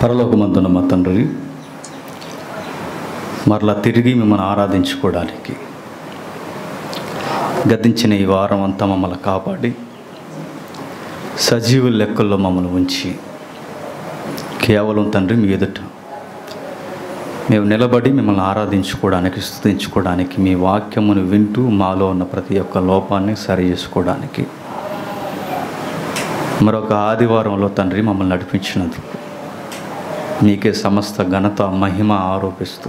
పరలోకమందున మా తండ్రి మరలా తిరిగి మిమ్మల్ని ఆరాధించుకోవడానికి గతించిన ఈ వారం అంతా మమ్మల్ని కాపాడి సజీవ లెక్కల్లో మమ్మల్ని ఉంచి కేవలం తండ్రి మీ ఎదుట మేము నిలబడి మిమ్మల్ని ఆరాధించుకోవడానికి స్థుతించుకోవడానికి మీ వాక్యమును వింటూ మాలో ఉన్న ప్రతి ఒక్క లోపాన్ని సరి చేసుకోవడానికి మరొక ఆదివారంలో తండ్రి మమ్మల్ని నడిపించినందుకు నీకే సమస్త ఘనత మహిమ ఆరోపిస్తూ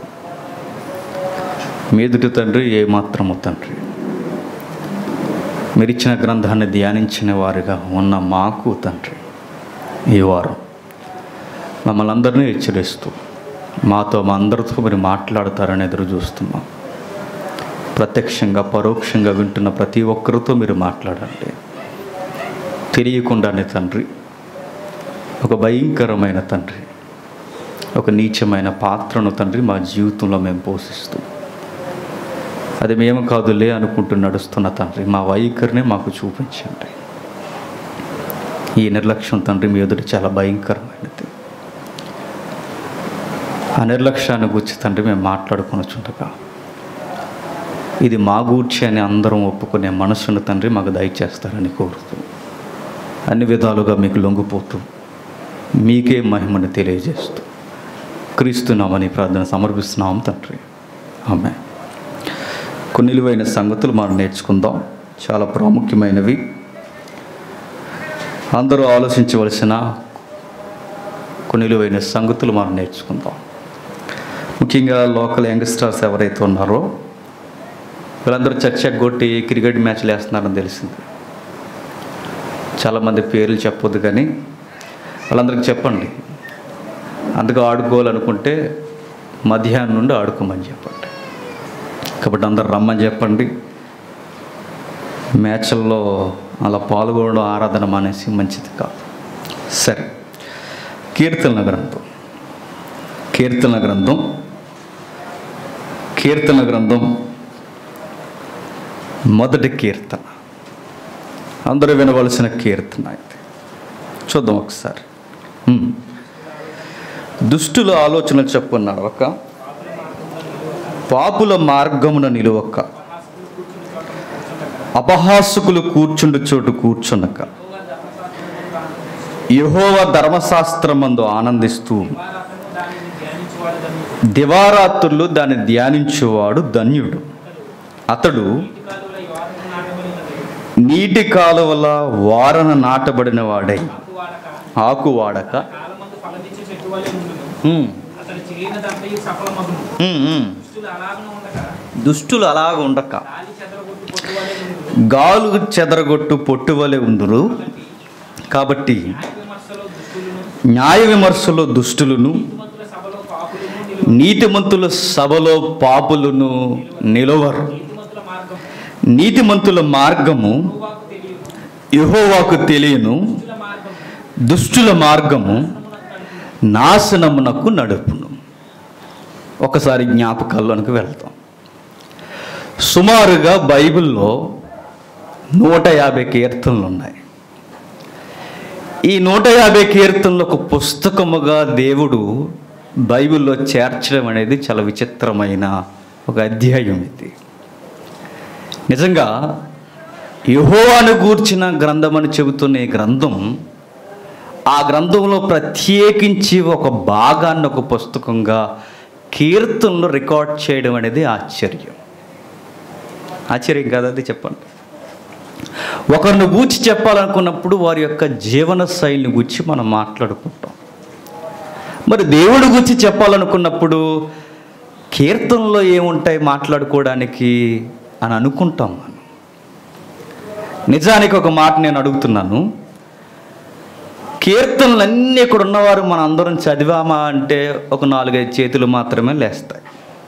మీదుటి తండ్రి ఏమాత్రము తండ్రి మీరిచ్చిన గ్రంథాన్ని ధ్యానించిన వారిగా ఉన్న మాకు తండ్రి ఈ వారం మమ్మల్ని అందరినీ హెచ్చరిస్తూ మాతో మా అందరితో మీరు మాట్లాడతారని ఎదురు చూస్తున్నాం ప్రత్యక్షంగా పరోక్షంగా వింటున్న ప్రతి ఒక్కరితో మీరు మాట్లాడండి తెలియకుండానే తండ్రి ఒక భయంకరమైన తండ్రి ఒక నీచమైన పాత్రను తండ్రి మా జీవితంలో మేము పోషిస్తూ అది మేము కాదులే అనుకుంటూ నడుస్తున్న తండ్రి మా వైఖరిని మాకు చూపించండి ఈ నిర్లక్ష్యం తండ్రి మీ ఎదుట చాలా భయంకరమైనది ఆ నిర్లక్ష్యాన్ని గురించి తండ్రి మేము మాట్లాడుకొని చుండగా ఇది మా గూర్చి అని అందరం ఒప్పుకునే మనసును తండ్రి మాకు దయచేస్తారని కోరుతూ అన్ని విధాలుగా మీకు లొంగిపోతూ మీకే మహిమను తెలియజేస్తూ క్రీస్తున్నామని ప్రార్థన సమర్పిస్తున్నాం తండ్రి ఆమె కొన్ని విలువైన సంగతులు మనం నేర్చుకుందాం చాలా ప్రాముఖ్యమైనవి అందరూ ఆలోచించవలసిన కొన్ని విలువైన సంగతులు మనం నేర్చుకుందాం ముఖ్యంగా లోకల్ యంగ్స్టర్స్ ఎవరైతే ఉన్నారో వీళ్ళందరూ చర్చ కొట్టి క్రికెట్ మ్యాచ్లు వేస్తున్నారని తెలిసింది చాలామంది పేర్లు చెప్పొద్దు కానీ వాళ్ళందరికీ చెప్పండి అందుకు ఆడుకోవాలనుకుంటే మధ్యాహ్నం నుండి ఆడుకోమని చెప్పండి కాబట్టి అందరు రమ్మని చెప్పండి మ్యాచ్ల్లో అలా పాల్గొనడం ఆరాధన మానేసి మంచిది కాదు సరే కీర్తన గ్రంథం కీర్తన గ్రంథం కీర్తన గ్రంథం మొదటి కీర్తన అందరూ వినవలసిన కీర్తన అయితే చూద్దాం ఒకసారి హ్మ్. దుష్టుల ఆలోచన చెప్పున్నాడు ఒక పాపుల మార్గమున నిలువక అపహాసకులు కూర్చుండు చోటు కూర్చునక యహోవ ధర్మశాస్త్రమందు ఆనందిస్తూ దివారాత్రులు దాన్ని ధ్యానించువాడు ధన్యుడు అతడు నీటి కాలువల వారన నాటబడిన వాడై ఆకు వాడక కాలమందు ఫలమిచ్చే చెట్టు వలె ఉండును. ఉమ్, అతడు చేయనదంతయు సఫలమగును. ఉమ్, ఉమ్. దుష్టులు అలాగనే ఉండగా దుష్టులు అలాగ ఉండక గాలి చెదరగొట్టు పొట్టు వలె ఉండును. గాలు చెదరగొట్టు పొట్టువలే ఉందురు కాబట్టి విమర్శలో దుష్టులను న్యాయ విమర్శలో దుష్టులను నీతిమంతుల సభలో పాపులను నిలువ నీతిమంతుల సభలో పాపులను నిలవరు నీతిమంతుల మార్గం నీతిమంతుల మార్గము యెహోవాకు తెలియదు యహోవాకు తెలియను దుష్టుల మార్గం దుష్టుల మార్గము నాశనమునకు నడుపును ఒకసారి జ్ఞాపకాల్లోనికి వెళ్తాం సుమారుగా బైబిల్లో నూట యాభై కీర్తనలు ఉన్నాయి ఈ నూట యాభై కీర్తనలు ఒక పుస్తకముగా దేవుడు బైబిల్లో చేర్చడం అనేది చాలా విచిత్రమైన ఒక అధ్యాయం ఇది నిజంగా యహోవాను గూర్చిన గ్రంథం అని చెబుతున్న ఈ గ్రంథం ఆ గ్రంథంలో ప్రత్యేకించి ఒక భాగాన్ని ఒక పుస్తకంగా కీర్తనలు రికార్డ్ చేయడం అనేది ఆశ్చర్యం ఆశ్చర్యం కాదు అది చెప్పండి ఒకరిని గూర్చి చెప్పాలనుకున్నప్పుడు వారి యొక్క జీవన శైలిని గురించి మనం మాట్లాడుకుంటాం మరి దేవుడి గురించి చెప్పాలనుకున్నప్పుడు కీర్తనలో ఏముంటాయి మాట్లాడుకోవడానికి అని అనుకుంటాం మనం నిజానికి ఒక మాట నేను అడుగుతున్నాను కీర్తనలన్నీ ఇక్కడ ఉన్నవారు మన అందరం చదివామా అంటే ఒక నాలుగైదు చేతులు మాత్రమే లేస్తాయి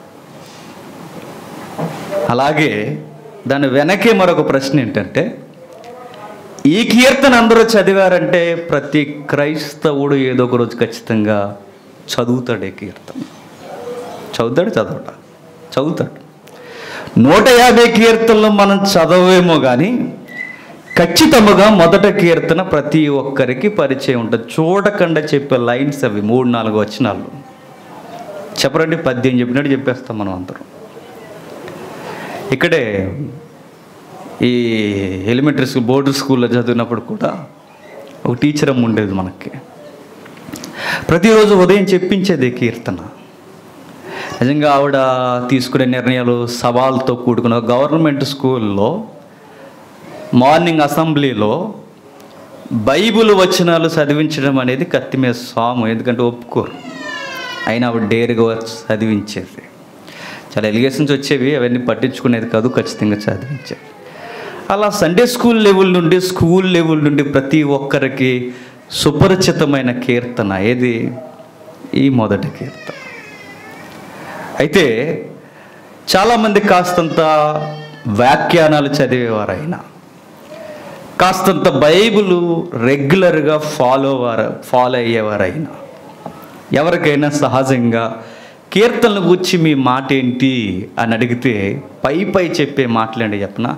అలాగే దాని వెనకే మరొక ప్రశ్న ఏంటంటే ఈ కీర్తన అందరూ చదివారంటే ప్రతి క్రైస్తవుడు ఏదో ఒక రోజు ఖచ్చితంగా చదువుతాడు ఈ కీర్తన చదువుతాడు చదవట చదువుతాడు నూట యాభై కీర్తనలు మనం చదవేమో కానీ ఖచ్చితముగా మొదట కీర్తన ప్రతి ఒక్కరికి పరిచయం ఉంటుంది చూడకుండా చెప్పే లైన్స్ అవి మూడు నాలుగు వచనాలు చెప్పరండి పద్యం చెప్పినట్టు చెప్పేస్తాం మనం అందరం ఇక్కడే ఈ ఎలిమెంటరీ స్కూల్ బోర్డు స్కూల్లో చదివినప్పుడు కూడా ఒక టీచర్ అమ్మ ఉండేది మనకి ప్రతిరోజు ఉదయం చెప్పించేది కీర్తన నిజంగా ఆవిడ తీసుకునే నిర్ణయాలు సవాల్తో కూడుకున్న గవర్నమెంట్ స్కూల్లో మార్నింగ్ అసెంబ్లీలో బైబిల్ వచనాలు చదివించడం అనేది కత్తి మీద సాము ఎందుకంటే ఒప్పుకోరు అయినా ఆవిడ డేరుగా చదివించేది చాలా ఎలిగేషన్స్ వచ్చేవి అవన్నీ పట్టించుకునేది కాదు ఖచ్చితంగా చదివించేది అలా సండే స్కూల్ లెవెల్ నుండి స్కూల్ లెవెల్ నుండి ప్రతి ఒక్కరికి సుపరిచితమైన కీర్తన ఏది ఈ మొదటి కీర్తన అయితే చాలామంది కాస్తంత వ్యాఖ్యానాలు చదివేవారైనా కాస్తంత బైబిల్ రెగ్యులర్గా ఫాలో వారు ఫాలో అయ్యేవారైనా ఎవరికైనా సహజంగా కీర్తనలు గురించి మీ మాట ఏంటి అని అడిగితే పై పై చెప్పే మాటలండి చెప్పన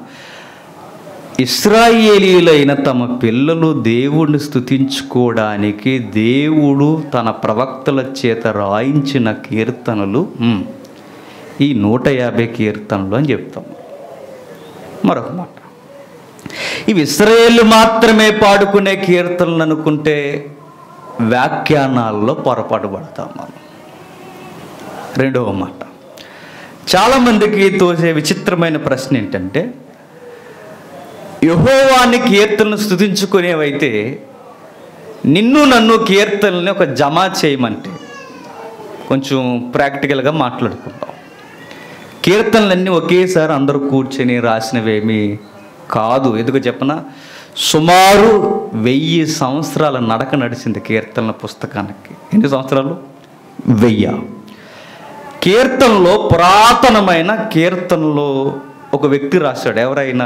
ఇస్రాయేలీలైన తమ పిల్లలు దేవుణ్ణి స్తుతించుకోవడానికి దేవుడు తన ప్రవక్తల చేత రాయించిన కీర్తనలు ఉమ్, ఈ నూట యాభై కీర్తనలు అని చెప్తాం మరొక మాట ఇవి ఇస్రాయేల్ మాత్రమే పాడుకునే కీర్తనలు అనుకుంటే వ్యాఖ్యానాల్లో పొరపాటు పడతాం మనం రెండవ మాట చాలామందికి తోసే విచిత్రమైన ప్రశ్న ఏంటంటే యహోవాని కీర్తనలు స్థుతించుకునేవైతే నిన్ను నన్ను కీర్తనల్ని ఒక జమా చేయమంటే కొంచెం ప్రాక్టికల్గా మాట్లాడుకుందాం కీర్తనలన్నీ ఒకేసారి అందరూ కూర్చొని రాసినవేమీ కాదు ఎందుకు చెప్పన సుమారు వెయ్యి సంవత్సరాల నడక నడిచింది కీర్తనల పుస్తకానికి ఎన్ని సంవత్సరాలు వెయ్యి కీర్తనలో పురాతనమైన కీర్తనలో ఒక వ్యక్తి రాశాడు ఎవరైనా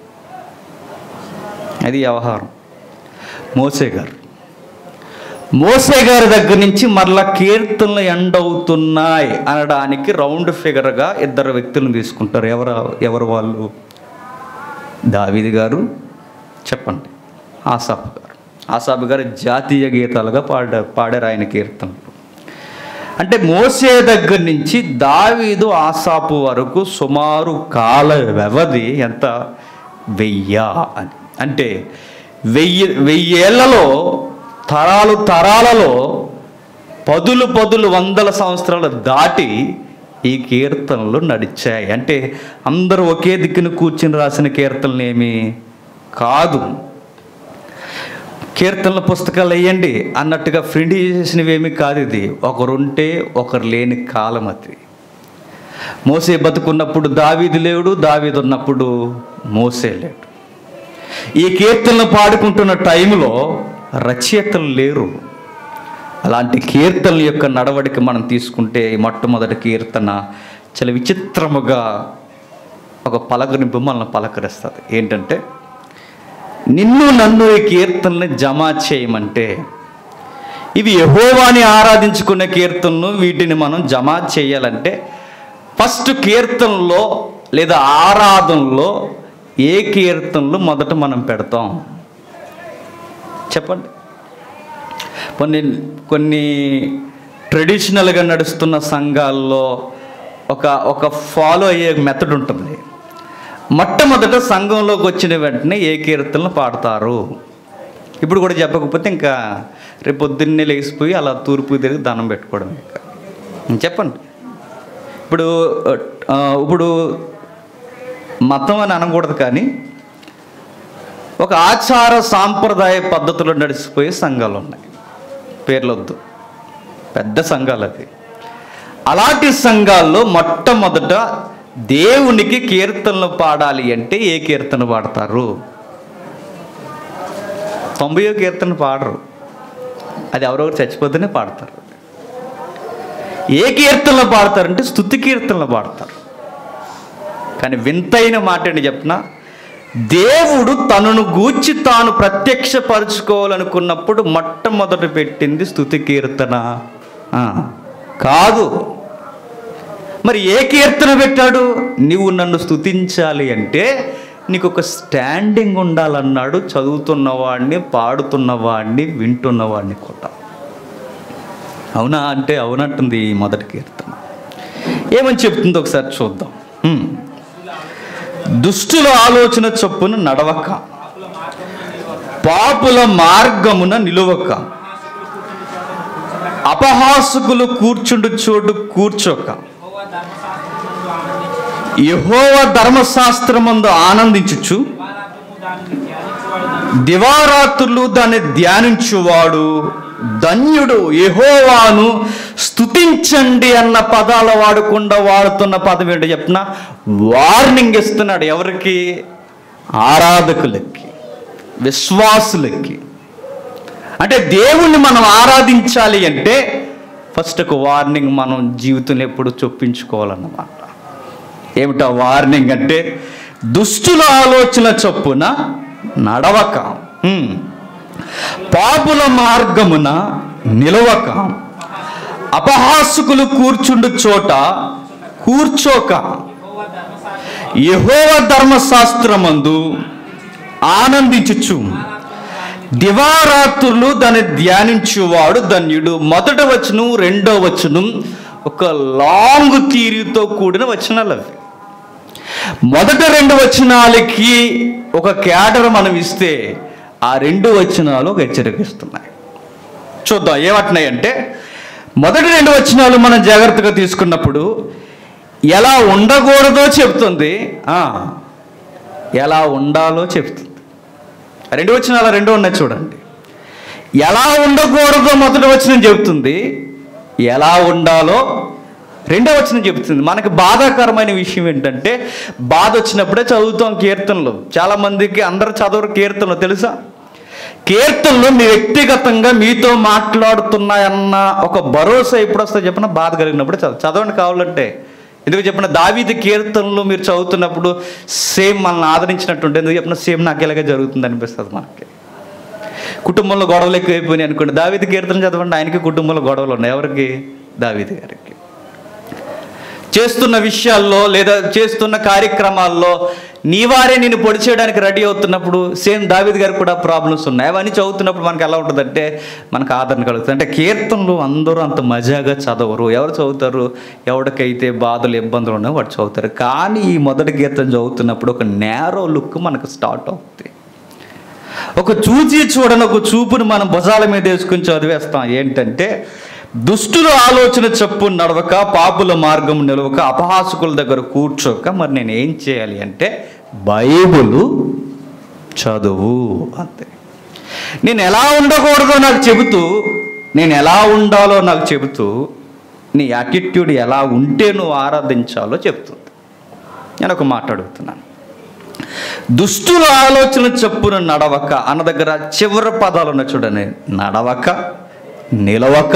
అది వ్యవహారం మోసే గారు మోసే గారి దగ్గర నుంచి మరలా కీర్తనలు ఎండ్ అవుతున్నాయి అనడానికి రౌండ్ ఫిగర్గా ఇద్దరు వ్యక్తులను తీసుకుంటారు ఎవరు ఎవరు వాళ్ళు దావీది గారు చెప్పండి ఆసాబ్ గారు ఆసాబ్ గారు జాతీయ గీతాలుగా పాడా పాడారు ఆయన కీర్తనలు అంటే మోసే దగ్గర నుంచి దావీదు ఆసాపు వరకు సుమారు కాల వ్యవధి ఎంత వెయ్య అని అంటే వెయ్యి వెయ్యేళ్లలో తరాలు తరాలలో పదులు పదులు వందల సంవత్సరాలు దాటి ఈ కీర్తనలు నడిచాయి అంటే అందరూ ఒకే దిక్కున కూర్చుని రాసిన కీర్తనలు ఏమి కాదు కీర్తనల పుస్తకాలు వేయండి అన్నట్టుగా ఫ్రిండ్ చేసినవేమీ కాదు ఇది ఒకరుంటే ఒకరు లేని కాలం అది మోసే బతుకున్నప్పుడు దావీదు లేడు దావీదు ఉన్నప్పుడు మోసే లేడు ఈ కీర్తనలు పాడుకుంటున్న టైంలో రచయితలు లేరు అలాంటి కీర్తనల యొక్క నడవడిక మనం తీసుకుంటే ఈ మొట్టమొదటి కీర్తన చాలా విచిత్రముగా ఒక పలకరింపు మనల్ని పలకరిస్తుంది ఏంటంటే నిన్ను నన్ను ఈ కీర్తనని జమ చేయమంటే ఇవి యహోవాని ఆరాధించుకునే కీర్తనలు వీటిని మనం జమ చేయాలంటే ఫస్ట్ కీర్తనలో లేదా ఆరాధనలో ఏ కీర్తనలు మొదట మనం పెడతాం చెప్పండి కొన్ని కొన్ని ట్రెడిషనల్గా నడుస్తున్న సంఘాల్లో ఒక ఒక ఫాలో అయ్యే మెథడ్ ఉంటుంది మొట్టమొదట సంఘంలోకి వచ్చిన వెంటనే ఏ కీర్తనలు పాడతారు ఇప్పుడు కూడా చెప్పకపోతే ఇంకా రేపు పొద్దున్నే లేచిపోయి అలా తూర్పు తిరిగి దండం పెట్టుకోవడం ఇంకా చెప్పండి ఇప్పుడు ఆ, ఇప్పుడు మతం అని అనకూడదు కానీ ఒక ఆచార సాంప్రదాయ పద్ధతిలో నడిచిపోయే సంఘాలు ఉన్నాయి పేర్లొద్దు పెద్ద సంఘాలు అది అలాంటి సంఘాల్లో మొట్టమొదట దేవునికి కీర్తనలు పాడాలి అంటే ఏ కీర్తన పాడతారు తొంభయో కీర్తన పాడరు అది ఎవరెవరు చచ్చిపోతేనే పాడతారు ఏ కీర్తనలు పాడతారంటే స్తుతి కీర్తనలు పాడతారు కానీ వింతైన మాట ఏంటి చెప్పిన దేవుడు తనను గూర్చి తాను ప్రత్యక్షపరచుకోవాలనుకున్నప్పుడు మొట్టమొదట పెట్టింది స్తుతి కీర్తన ఆ, కాదు మరి ఏ కీర్తన పెట్టాడు నువ్వు నన్ను స్తుతించాలి అంటే నీకు ఒక స్టాండింగ్ ఉండాలన్నాడు చదువుతున్నవాడిని పాడుతున్నవాడిని వింటున్నవాడిని కూడా అవునా అంటే అవునంటుంది ఈ మొదటి కీర్తన ఏమని చెప్తుందో ఒకసారి చూద్దాం హ్మ్. దుష్టుల ఆలోచన చొప్పున నడవక పాపుల మార్గమున నిలువక అపహాసకులు కూర్చుండు చోటు కూర్చోక యెహోవా ధర్మశాస్త్రమందు యహోవ ధర్మశాస్త్రమందు ఆనందించుచు దివారాత్రము దానిని దివారాత్రులు దాన్ని ధ్యానించువాడు ధ్యానించువాడు ధన్యుడు యెహోవాను స్తుతించండి అన్న పదాలు వాడకుండా వాడుతున్న పదం ఏంటో చెప్పిన వార్నింగ్ ఇస్తున్నాడు ఎవరికి ఆరాధకులకి విశ్వాసులకి అంటే దేవుణ్ణి మనం ఆరాధించాలి అంటే ఫస్ట్ ఒక వార్నింగ్ మనం జీవితంలో ఎప్పుడు చొప్పించుకోవాలన్నమాట ఏమిటా వార్నింగ్ అంటే దుష్టుల ఆలోచన చొప్పున నడవక హ్మ్. పాపుల మార్గమున నిలవక అపహాసకులు కూర్చుండు చోట కూర్చోక యహోవ ధర్మశాస్త్రమందు ఆనందించుచు దివారాత్రులు దాన్ని ధ్యానించువాడు ధన్యుడు మొదట వచనం రెండో వచనం ఒక లాంగ్ థీరీతో కూడిన వచనాలు అవి మొదట రెండు వచనాలకి ఒక క్యాడర్ మనం ఇస్తే ఆ రెండు వచనాలు ఒక హెచ్చరికిస్తున్నాయి చూద్దాం ఏమంటున్నాయి అంటే మొదటి రెండు వచనాలు మనం జాగ్రత్తగా తీసుకున్నప్పుడు ఎలా ఉండకూడదో చెప్తుంది ఆ, ఎలా ఉండాలో చెప్తుంది రెండు వచనాలు రెండు ఉన్నాయి చూడండి ఎలా ఉండకూడదో మొదటి వచనం చెబుతుంది ఎలా ఉండాలో రెండో వచనం చెబుతుంది మనకి బాధాకరమైన విషయం ఏంటంటే బాధ వచ్చినప్పుడే చదువుతాం కీర్తనలు చాలా మందికి అందరు చదవరు కీర్తనలు తెలుసా కీర్తనలు మీ వ్యక్తిగతంగా మీతో మాట్లాడుతున్నాయన్న ఒక భరోసా ఎప్పుడు వస్తుందో చెప్పిన బాధ కలిగినప్పుడు చదవ చదవండి కావాలంటే ఎందుకు చెప్పిన దావీది కీర్తనలు మీరు చదువుతున్నప్పుడు సేమ్ మనల్ని ఆదరించినట్టుంటే ఎందుకు చెప్పిన సేమ్ నాకు ఇలాగే జరుగుతుంది అనిపిస్తుంది మనకి కుటుంబంలో గొడవలు ఎక్కువైపోయినాయి అనుకోండి దావీది కీర్తన చదవండి ఆయనకి కుటుంబంలో గొడవలు ఉన్నాయి ఎవరికి దావీది గారికి చేస్తున్న విషయాల్లో లేదా చేస్తున్న కార్యక్రమాల్లో నీవారే నేను పొడి చేయడానికి రెడీ అవుతున్నప్పుడు సేమ్ దావిద్ గారికి కూడా ప్రాబ్లమ్స్ ఉన్నాయి అవన్నీ చదువుతున్నప్పుడు మనకి ఎలా ఉంటుందంటే మనకు ఆదరణ కలుగుతుంది అంటే కీర్తనలు అందరూ అంత మజాగా చదవరు ఎవరు చదువుతారు ఎవరికైతే బాధలు ఇబ్బందులు ఉన్నాయో వాడు చదువుతారు కానీ ఈ మొదటి కీర్తన చదువుతున్నప్పుడు ఒక నేరో లుక్ మనకు స్టార్ట్ అవుతుంది ఒక చూచి చూడని ఒక చూపుని మనం భుజాల మీద వేసుకుని చదివేస్తాం ఏంటంటే దుష్టుల ఆలోచన చెప్పు నడవక పాపుల మార్గం నిలవక అపహాసకుల దగ్గర కూర్చోక మరి నేను ఏం చేయాలి అంటే బైబులు చదువు అంతే నేను ఎలా ఉండకూడదో నాకు చెబుతూ నేను ఎలా ఉండాలో నాకు చెబుతూ నీ యాటిట్యూడ్ ఎలా ఉంటే నువ్వు ఆరాధించాలో చెప్తుంది నేను ఒక మాట అడుగుతున్నాను దుష్టుల ఆలోచన చెప్పున నడవక అన్న దగ్గర చివరి పదాలు ఉన్నాయి చూడండి నడవక నిలవక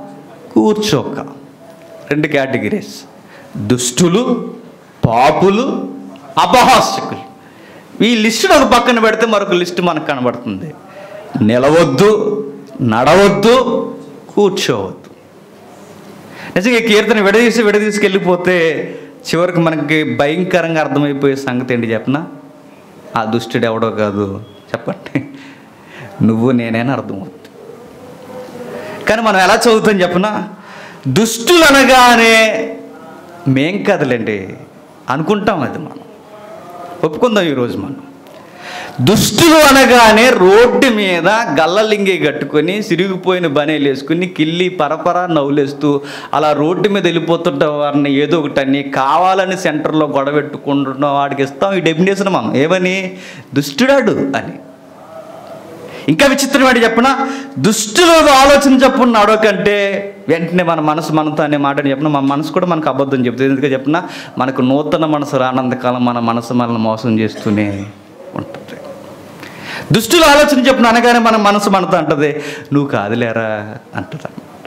కూర్చోక రెండు కేటగిరీస్ దుష్టులు పాపులు అపహాస్యకులు ఈ లిస్టును ఒక పక్కన పెడితే మరొక లిస్టు మనకు కనబడుతుంది నిలవద్దు నడవద్దు కూర్చోవద్దు నిజంగా ఈ కీర్తన విడదీసి విడదీసి వెళ్ళిపోతే చివరికి మనకి భయంకరంగా అర్థమైపోయే సంగతి ఏంటి చెప్పనా ఆ దుష్టుడు ఎవడో కాదు చెప్పండి నువ్వు నేనేని అర్థమవుతుంది కానీ మనం ఎలా చదువుతాం చెప్పనా దుష్టులు అనగానే మేం కదలండి అనుకుంటాం అది మనం ఒప్పుకుందాం ఈరోజు మనం దుష్టులు అనగానే రోడ్డు మీద గల్లలింగి కట్టుకొని సిరిగిపోయిన బనేలు వేసుకుని కిల్లి పరపర నవ్వులేస్తూ అలా రోడ్డు మీద వెళ్ళిపోతుంటే వారిని ఏదో ఒకటి అని కావాలని సెంటర్లో గొడవ పెట్టుకుంటున్న వాడికి ఇస్తాం ఈ డెఫినేషన్ మనం ఏమని దుష్టుడాడు అని ఇంకా విచిత్రం ఏంటి చెప్పిన దుష్టులు ఆలోచన చెప్పున్నాడు కంటే వెంటనే మన మనసు మనతో అనే మాటని చెప్పిన మన మనసు కూడా మనకు అబద్ధం చెప్తుంది ఎందుకంటే చెప్పిన మనకు నూతన మనసు రానంతకాలం మన మనసు మనల్ని మోసం చేస్తూనే ఉంటుంది దుష్టుల ఆలోచన చెప్పిన అనగానే మన మనసు మనతో అంటది నువ్వు కాదులేరా అంటది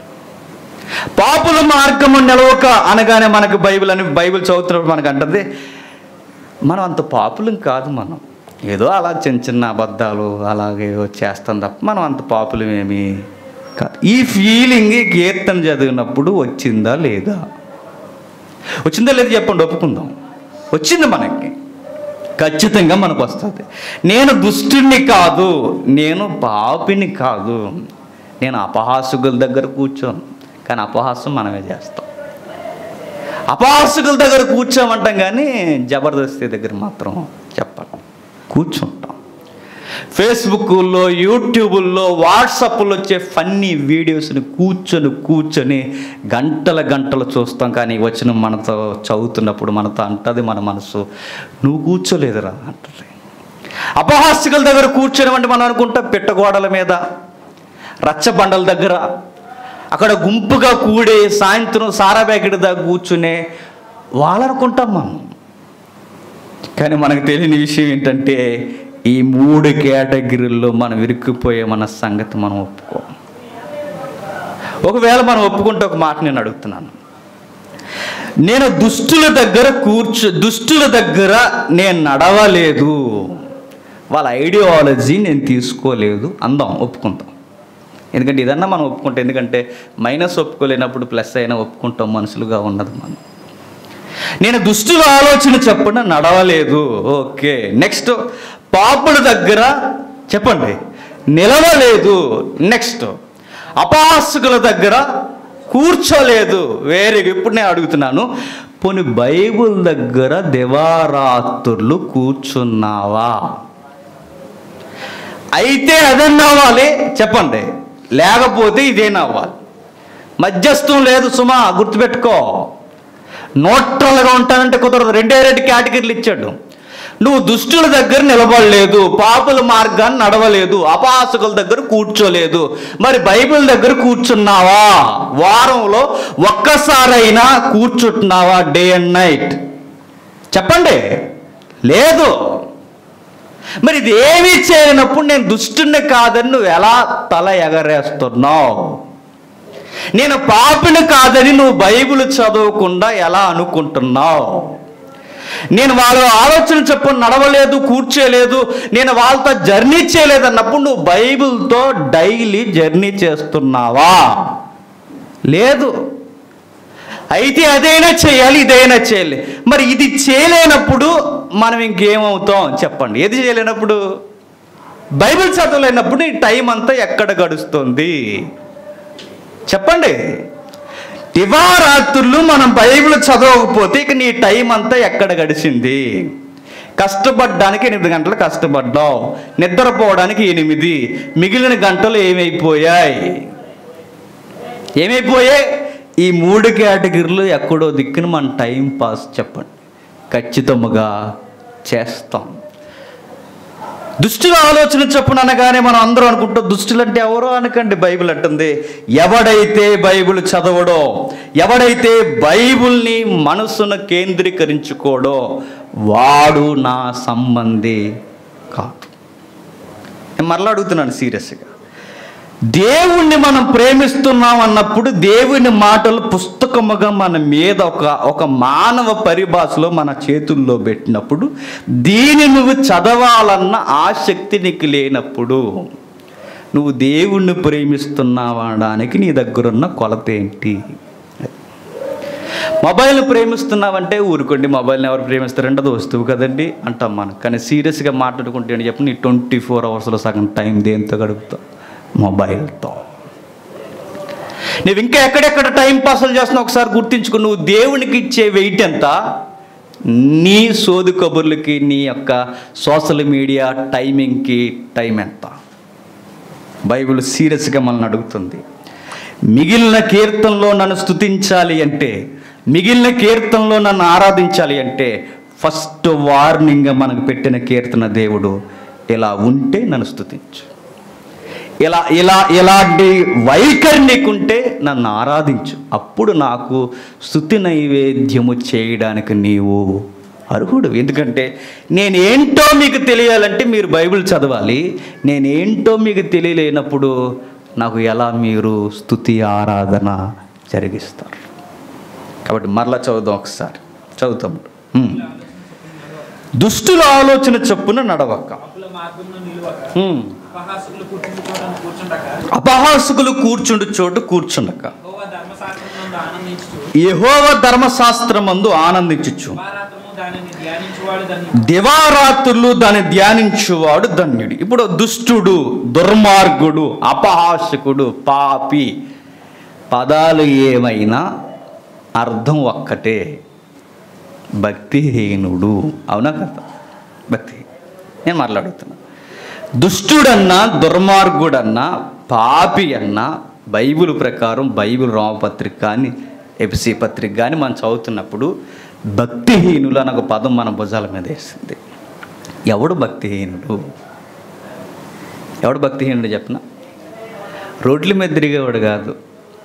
పాపుల మార్గము నిలవక అనగానే మనకు బైబిల్ అని బైబిల్ చదువుతున్నప్పుడు మనకు అంటది మనం అంత పాపులం కాదు మనం ఏదో అలా చిన్న చిన్న అబద్ధాలు అలాగే ఏదో చేస్తాం తప్ప మనం అంత పాపులం ఏమి కాదు ఈ ఫీలింగ్ ఈ కీర్తన చదివినప్పుడు వచ్చిందా లేదా వచ్చిందా లేదా చెప్పండి ఒప్పుకుందాం వచ్చింది మనకి ఖచ్చితంగా మనకు వస్తుంది నేను దుష్టుణ్ణి కాదు నేను పాపిని కాదు నేను అపహాసుకుల దగ్గర కూర్చోను కానీ అపహాసం మనమే చేస్తాం అపహాసుకుల దగ్గర కూర్చోమంటాం కానీ జబర్దస్తీ దగ్గర మాత్రం చెప్పాలి కూర్చుంటాం ఫేస్బుక్లో యూట్యూబుల్లో వాట్సాప్లో వచ్చే ఫన్నీ వీడియోస్ని కూర్చొని కూర్చొని గంటల గంటలు చూస్తాం కానీ వచ్చిన మనతో చదువుతున్నప్పుడు మనతో అంటది మన మనసు నువ్వు కూర్చోలేదురా అంటది అపహాస్యకుల దగ్గర కూర్చొని అంటే మనం అనుకుంటాం పిట్టగోడల మీద రచ్చబండల దగ్గర అక్కడ గుంపుగా కూడి సాయంత్రం సారా ప్యాకెట్ దగ్గర కూర్చునే వాళ్ళనుకుంటాం మనం కానీ మనకు తెలియని విషయం ఏంటంటే ఈ మూడు కేటగిరీల్లో మనం ఇరుక్కుపోయే మన సంగతి మనం ఒప్పుకో ఒకవేళ మనం ఒప్పుకుంటే ఒక మాట నేను అడుగుతున్నాను నేను దుష్టుల దగ్గర కూర్చో దుష్టుల దగ్గర నేను నడవలేదు వాళ్ళ ఐడియాలజీ నేను తీసుకోలేదు అందాం ఒప్పుకుంటాం ఎందుకంటే ఇదన్నా మనం ఒప్పుకుంటాం ఎందుకంటే మైనస్ ఒప్పుకోలేనప్పుడు ప్లస్ అయినా ఒప్పుకుంటాం మనుషులుగా ఉన్నది మనం నేను దుష్టుల ఆలోచన చెప్పండి నడవలేదు ఓకే నెక్స్ట్ పాపుల దగ్గర చెప్పండి నిలవలేదు నెక్స్ట్ అపహాసకుల దగ్గర కూర్చోలేదు వేరే ఇప్పుడు నేను అడుగుతున్నాను పోనీ బైబుల్ దగ్గర దివారాత్రులు కూర్చున్నావా అయితే అదన్నా అవ్వాలి చెప్పండి లేకపోతే ఇదేనా అవ్వాలి మధ్యస్థం లేదు సుమా గుర్తుపెట్టుకో న్యూట్రల్గా ఉంటానంటే కుదరదు రెండే రెండు కేటగిరీలు ఇచ్చాడు నువ్వు దుష్టుల దగ్గర నిలబడలేదు పాపుల మార్గాన్ని నడవలేదు అపహాసకుల దగ్గర కూర్చోలేదు మరి బైబిల్ దగ్గర కూర్చున్నావా వారంలో ఒక్కసారైనా కూర్చుంటున్నావా డే అండ్ నైట్ చెప్పండి లేదు మరి ఇది ఏమీ చేయనప్పుడు నేను దుష్టుని కాదని నువ్వు ఎలా తల ఎగరేస్తున్నావు నేను పాపిని కాదని నువ్వు బైబిల్ చదవకుండా ఎలా అనుకుంటున్నావు నేను వాళ్ళ ఆలోచన చెప్పు నడవలేదు కూర్చోలేదు నేను వాళ్ళతో జర్నీ చేయలేదు అన్నప్పుడు నువ్వు బైబిల్తో డైలీ జర్నీ చేస్తున్నావా లేదు అయితే అదైనా చేయాలి ఇదైనా చేయాలి మరి ఇది చేయలేనప్పుడు మనం ఇంకేమవుతాం చెప్పండి ఏది చేయలేనప్పుడు బైబిల్ చదవలేనప్పుడు ఈ టైం అంతా ఎక్కడ గడుస్తుంది చెప్పండి దివారాత్రులు మనం బైబిల్ చదవకపోతే ఇక నీ టైం అంతా ఎక్కడ గడిచింది కష్టపడ్డానికి ఎనిమిది గంటలు కష్టపడ్డావు నిద్రపోవడానికి ఎనిమిది మిగిలిన గంటలు ఏమైపోయాయి ఏమైపోయాయి ఈ మూడు కేటగిరీలు ఎక్కడో దిక్కున మన టైం పాస్ చెప్పండి ఖచ్చితముగా చేస్తాం దుష్టుల ఆలోచన చొప్పున అనగానే మనం అందరం అనుకుంటాం దుష్టులు అంటే ఎవరో అనకండి బైబిల్ అంటుంది ఎవడైతే బైబిల్ చదవడో ఎవడైతే బైబిల్ని మనసును కేంద్రీకరించుకోడో వాడు నా సంబంధి కాదు నేను మరలా అడుగుతున్నాను సీరియస్గా దేవుణ్ణి మనం ప్రేమిస్తున్నాం అన్నప్పుడు దేవుని మాటలు పుస్తకముగా మన మీద ఒక ఒక మానవ పరిభాషలో మన చేతుల్లో పెట్టినప్పుడు దీని నువ్వు చదవాలన్న ఆసక్తి నీకు లేనప్పుడు నువ్వు దేవుణ్ణి ప్రేమిస్తున్నావా అనడానికి నీ దగ్గరున్న కొలత ఏంటి మొబైల్ ప్రేమిస్తున్నావంటే ఊరుకోండి మొబైల్ని ఎవరు ప్రేమిస్తారంటే అది వస్తువు కదండి అంటాం మనం కానీ సీరియస్గా మాట్లాడుకుంటే అని చెప్పి నీ ట్వంటీ ఫోర్ అవర్స్లో సగం టైం దేంతో గడుపుతావు మొబైల్తో నువ్వు ఇంకా ఎక్కడెక్కడ టైం పాస్లు చేస్తున్నావు ఒకసారి గుర్తించుకో నువ్వు దేవునికి ఇచ్చే వెయిట్ ఎంత నీ సోదు కబుర్లకి నీ యొక్క సోషల్ మీడియా టైమింగ్కి టైం ఎంత బైబిల్ సీరియస్గా మనల్ని అడుగుతుంది మిగిలిన కీర్తనలో నన్ను స్తుతించాలి అంటే మిగిలిన కీర్తనలో నన్ను ఆరాధించాలి అంటే ఫస్ట్ వార్నింగ్గా మనకు పెట్టిన కీర్తన దేవుడు ఇలా ఉంటే నన్ను స్తుతించు ఇలా ఇలా ఇలాంటి వైఖరి నీకుంటే నన్ను ఆరాధించు అప్పుడు నాకు స్థుతి నైవేద్యము చేయడానికి నీవు అర్హుడు ఎందుకంటే నేనేంటో మీకు తెలియాలంటే మీరు బైబిల్ చదవాలి నేనేంటో మీకు తెలియలేనప్పుడు నాకు ఎలా మీరు స్థుతి ఆరాధన జరిగిస్తారు కాబట్టి మరలా చదువుదాం ఒకసారి చదువుతాం హ్మ్. దుష్టుల ఆలోచన చొప్పున నడవక పాపుల మార్గంలో నిలువక హ్మ్. అపహాసకులు కూర్చుండుకోవడానికి కూర్చుండక అపహాసకులు కూర్చుండు చోటు కూర్చుండక యెహోవా ధర్మశాస్త్రం నందు ఆనందించుచు యహోవ ధర్మశాస్త్రమందు ఆనందించుచు దివారాత్రము దానిని ధ్యానించువాడు దాన్ని దివారాత్రులు దాన్ని ధ్యానించువాడు ధన్యుడు ఇప్పుడు దుష్టుడు దుర్మార్గుడు అపహాసకుడు పాపి పదాలు ఏమైనా అర్థం ఒక్కటే భక్తిహీనుడు అవునా కదా భక్తి నేను మాట్లాడుతున్నా దుష్టుడన్నా దుర్మార్గుడన్నా పాపి అన్నా బైబిల్ ప్రకారం బైబిల్ రామపత్రిక కానీ ఎపిసి పత్రిక కానీ మనం చదువుతున్నప్పుడు భక్తిహీనులు అన్న ఒక పదం మన భుజాల మీద వేసింది ఎవడు భక్తిహీనుడు ఎవడు భక్తిహీనుడు చెప్పన రోడ్ల మీద తిరిగేవాడు కాదు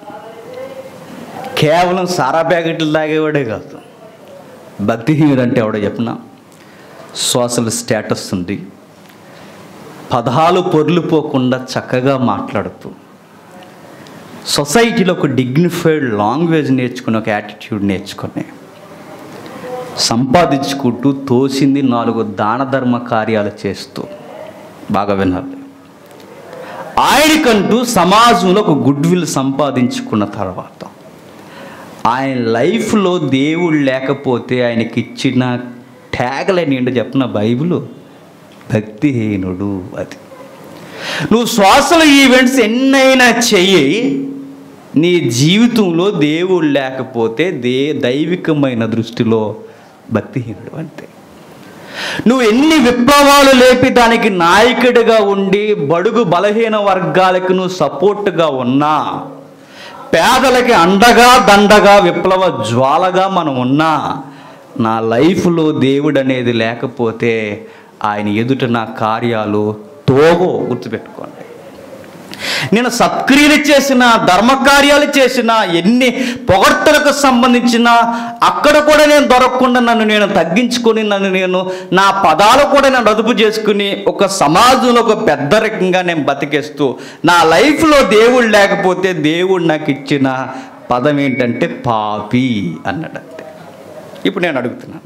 కేవలం సారా ప్యాకెట్లు తాగేవాడే కాదు భక్తిహీనుడు అంటే ఎవడో చెప్పిన సోషల్ స్టేటస్ ఉంది పదాలు పొర్లిపోకుండా చక్కగా మాట్లాడుతూ సొసైటీలో ఒక డిగ్నిఫైడ్ లాంగ్వేజ్ నేర్చుకుని ఒక యాటిట్యూడ్ నేర్చుకొని సంపాదించుకుంటూ తోసింది నాలుగు దాన ధర్మ కార్యాలు చేస్తూ బాగా వినాలి ఆయనకంటూ సమాజంలో ఒక గుడ్ విల్ సంపాదించుకున్న తర్వాత ఆయన లైఫ్లో దేవుడు లేకపోతే ఆయనకి ఇచ్చిన ట్యాగలైన ఏంటో చెప్పిన బైబిల్ భక్తిహీనుడు అది నువ్వు సోషల్ ఈవెంట్స్ ఎన్నైనా చెయ్యి నీ జీవితంలో దేవుడు లేకపోతే దే దైవికమైన దృష్టిలో భక్తిహీనుడు అంతే నువ్వు ఎన్ని విప్లవాలు లేపి దానికి నాయకుడిగా ఉండి బడుగు బలహీన వర్గాలకు నువ్వు సపోర్ట్గా ఉన్నా పేదలకి అండగా దండగా విప్లవ జ్వాలగా మనం ఉన్నా నా లైఫ్లో దేవుడు అనేది లేకపోతే ఆయన ఎదుట నా కార్యాలు తోగో గుర్తుపెట్టుకోండి నేను సత్క్రియలు చేసిన ధర్మకార్యాలు చేసిన ఎన్ని పొగడ్తలకు సంబంధించిన అక్కడ కూడా నేను దొరకకుండా నన్ను నేను తగ్గించుకొని నన్ను నేను నా పదాలు కూడా నేను అదుపు చేసుకుని ఒక సమాజంలో ఒక పెద్ద రకంగా నేను బతికేస్తూ నా లైఫ్లో దేవుడు లేకపోతే దేవుడు నాకు ఇచ్చిన పదం ఏంటంటే పాపి అన్నాడు అంతే ఇప్పుడు నేను అడుగుతున్నాను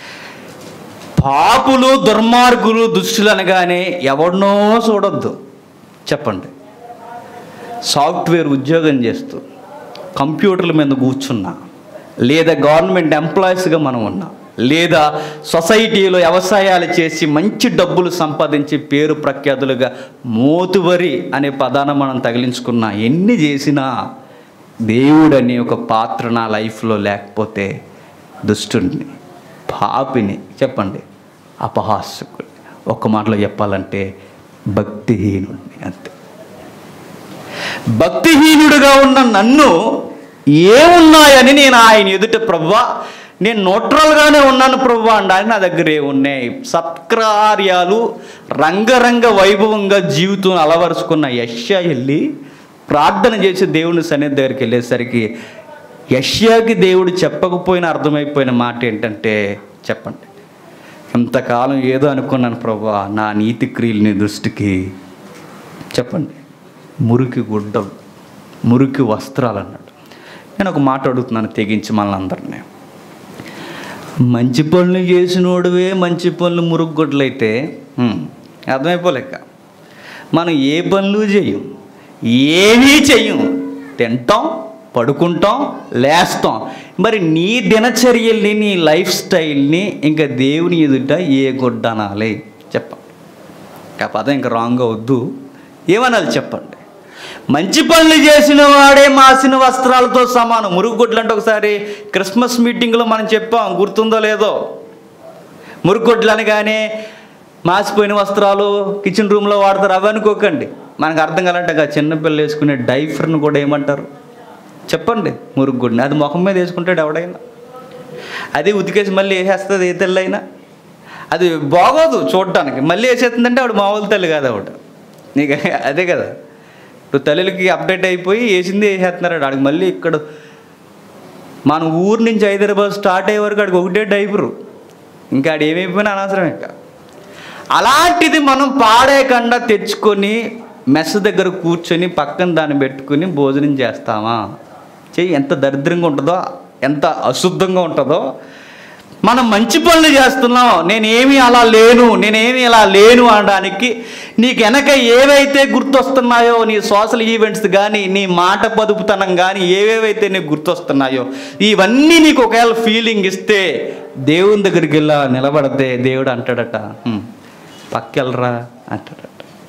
పాపులు దుర్మార్గులు దుష్టులు అనగానే ఎవరినో చూడొద్దు చెప్పండి సాఫ్ట్వేర్ ఉద్యోగం చేస్తూ కంప్యూటర్ల మీద కూర్చున్నా లేదా గవర్నమెంట్ ఎంప్లాయీస్గా మనం ఉన్నాం లేదా సొసైటీలో వ్యవసాయాలు చేసి మంచి డబ్బులు సంపాదించి పేరు ప్రఖ్యాతులుగా మోతువరి అనే పదాన మనం తగిలించుకున్నా ఎన్ని చేసినా దేవుడు అనే ఒక పాత్ర నా లైఫ్లో లేకపోతే దుష్టుడిని పాపిని చెప్పండి అపహాసకుడిని ఒక్క మాటలో చెప్పాలంటే భక్తిహీనుడిని అంతే భక్తిహీనుడిగా ఉన్న నన్ను ఏమున్నాయని నేను ఆయన ఎదుట ప్రవ్వా నేను న్యూట్రల్గానే ఉన్నాను ప్రవ్వా అనడానికి నా దగ్గర ఏమున్నాయి సత్కార్యాలు రంగరంగ వైభవంగా జీవితం అలవరుచుకున్న యష్యా వెళ్ళి ప్రార్థన చేసి దేవుని సన్నిధి దగ్గరికి వెళ్ళేసరికి యష్యాకి దేవుడు చెప్పకపోయినా అర్థమైపోయిన మాట ఏంటంటే చెప్పండి ఇంతకాలం ఏదో అనుకున్నాను ప్రభా నా నీతి క్రియలు నీ దృష్టికి చెప్పండి మురికి గుడ్డలు మురికి వస్త్రాలు అన్నాడు నేను ఒక మాట అడుగుతున్నాను తెగించి మనల్ని అందరినీ మంచి పనులు చేసినోడువే మంచి పనులు మురుగు గుడ్డలైతే హ్మ్, అర్థమైపోలేక మనం ఏ పనులు చేయం ఏమీ చెయ్యం తింటాం పడుకుంటాం లేస్తాం మరి నీ దినచర్యల్ని నీ లైఫ్ స్టైల్ని ఇంకా దేవుని ఎదుట ఏ గుడ్డ అనాలి చెప్పండి ఆ పదం ఇంకా రాంగ్ వద్దు ఏమనాలి చెప్పండి మంచి పనులు చేసిన వాడే మాసిన వస్త్రాలతో సమానం మురుగుగొడ్లు అంటే ఒకసారి క్రిస్మస్ మీటింగ్లో మనం చెప్పాం గుర్తుందో లేదో మురుగుగొడ్లు అనగానే మాసిపోయిన వస్త్రాలు కిచెన్ రూమ్లో వాడతారు అవి అనుకోకండి మనకు అర్థం కాలంటే ఆ చిన్నపిల్లలు వేసుకునే డైఫర్ను కూడా ఏమంటారు చెప్పండి మురుగుగొడ్ని అది ముఖం మీద వేసుకుంటాడు ఎవడైనా అది ఉతికేసి మళ్ళీ వేసేస్తుంది ఏ తెల్లైనా అది బాగోదు చూడటానికి మళ్ళీ వేసేస్తుందంటే ఆవిడ మామూలు తల్లి కాదు ఆవిడ నీకు అదే కదా ఇప్పుడు తల్లులకి అప్డేట్ అయిపోయి వేసింది వేసేస్తున్నారు ఆడికి మళ్ళీ ఇక్కడ మన ఊరు నుంచి హైదరాబాద్ స్టార్ట్ అయ్యే వరకు ఆడికి ఒకటే డైపరు ఇంకా ఆడు ఏమైపోయినా అనవసరం ఇంకా అలాంటిది మనం పాడేయకుండా తెచ్చుకొని మెస్ దగ్గర కూర్చొని పక్కన దాన్ని పెట్టుకుని భోజనం చేస్తామా చెయ్యి ఎంత దరిద్రంగా ఉంటుందో ఎంత అశుద్ధంగా ఉంటుందో మనం మంచి పనులు చేస్తున్నాం నేనేమి అలా లేను నేనేమి ఇలా లేను అనడానికి నీకు వెనక ఏవైతే గుర్తొస్తున్నాయో నీ సోషల్ ఈవెంట్స్ కానీ నీ మాట పదుపుతనం కానీ ఏవేవైతే నీకు గుర్తొస్తున్నాయో ఇవన్నీ నీకు ఒకవేళ ఫీలింగ్ ఇస్తే దేవుని దగ్గరికి వెళ్ళా నిలబడితే దేవుడు అంటాడట "హ్మ్, పక్కెళ్ళరా అంటాడట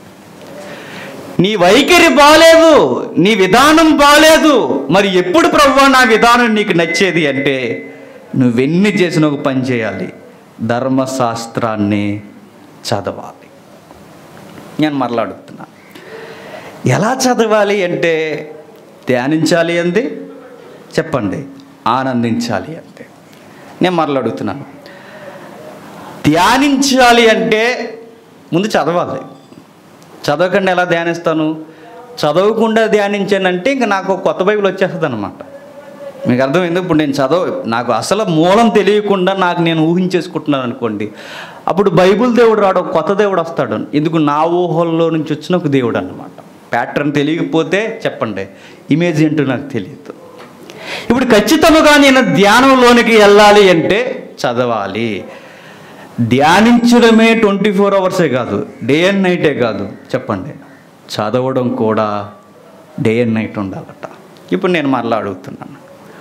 నీ వైఖరి బాలేదు నీ విధానం బాలేదు మరి ఎప్పుడు ప్రభు నా విధానం నీకు నచ్చేది అంటే నువ్వెన్ని చేసిన ఒక పని చేయాలి ధర్మశాస్త్రాన్ని చదవాలి నేను మరలా అడుగుతున్నా ఎలా చదవాలి అంటే ధ్యానించాలి అంది చెప్పండి ఆనందించాలి అంతే నేను మరలా అడుగుతున్నాను ధ్యానించాలి అంటే ముందు చదవాలి చదవకుండా ఎలా ధ్యానిస్తాను చదవకుండా ధ్యానించానంటే ఇంక నాకు ఒక కొత్త బైబిల్ వచ్చేస్తుంది అనమాట మీకు అర్థమైంది ఇప్పుడు నేను చదవ నాకు అసలు మూలం తెలియకుండా నాకు నేను ఊహించేసుకుంటున్నాను అనుకోండి అప్పుడు బైబిల్ దేవుడు రాడు ఒక కొత్త దేవుడు వస్తాడు ఎందుకు నా ఊహల్లో నుంచి వచ్చిన ఒక దేవుడు అనమాట ప్యాటర్న్ తెలియకపోతే చెప్పండి ఇమేజ్ ఏంటో నాకు తెలియదు ఇప్పుడు ఖచ్చితంగా నేను ధ్యానంలోనికి వెళ్ళాలి అంటే చదవాలి ధ్యానించడమే ట్వంటీ ఫోర్ అవర్సే కాదు డే అండ్ నైటే కాదు చెప్పండి చదవడం కూడా డే అండ్ నైట్ ఉండాలట ఇప్పుడు నేను మరలా అడుగుతున్నాను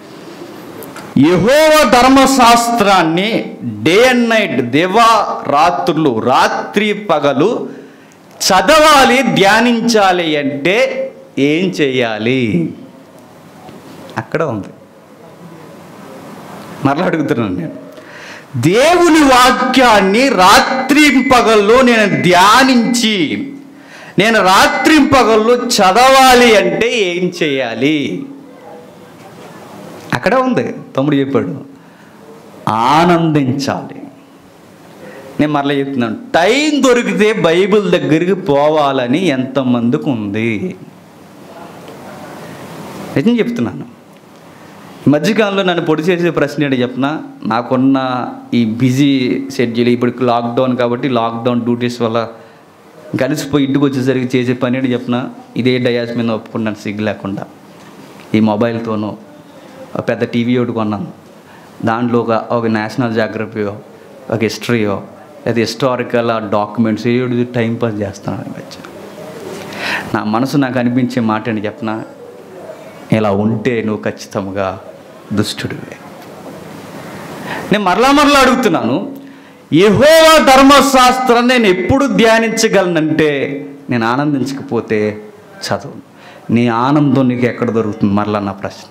యహోవ ధర్మశాస్త్రాన్ని డే అండ్ నైట్ దివా రాత్రులు రాత్రి పగలు చదవాలి ధ్యానించాలి అంటే ఏం చేయాలి అక్కడ ఉంది మరలా అడుగుతున్నాను నేను దేవుని వాక్యాన్ని రాత్రి పగల్లో నేను ధ్యానించి నేను రాత్రి పగల్లో చదవాలి అంటే ఏం చేయాలి అక్కడ ఉంది తమ్ముడు చెప్పాడు ఆనందించాలి నేను మరలా చెప్తున్నాను టైం దొరికితే బైబిల్ దగ్గరికి పోవాలని ఎంతమందికి ఉంది నిజం చెప్తున్నాను ఈ మధ్యకాలంలో నన్ను పొడి చేసే ప్రశ్న ఏంటి చెప్పిన నాకున్న ఈ బిజీ షెడ్యూల్ ఇప్పుడు లాక్డౌన్ కాబట్టి లాక్డౌన్ డ్యూటీస్ వల్ల కలిసిపోయి ఇంటికి వచ్చేసరికి చేసే పని ఏంటి చెప్పిన ఇదే డయాస్ మీద ఒప్పుకున్నాను సిగ్గు లేకుండా ఈ మొబైల్తోనూ ఒక పెద్ద టీవీ ఒకటి కొన్నాను దాంట్లో ఒక ఒక నేషనల్ జాగ్రఫీయో ఒక హిస్టరీయో లేదా హిస్టారికల్ డాక్యుమెంట్స్ ఏడు టైం పాస్ చేస్తున్నాను ఈ మధ్య నా మనసు నాకు అనిపించే మాట ఏంటి చెప్పిన ఇలా ఉంటే నువ్వు ఖచ్చితంగా దుష్టుడివే నేను మరలా మరలా అడుగుతున్నాను యెహోవా ధర్మశాస్త్రం నేను ఎప్పుడు ధ్యానించగలనంటే నేను ఆనందించకపోతే చదువు నీ ఆనందం నీకు ఎక్కడ దొరుకుతుంది మరలా నా ప్రశ్న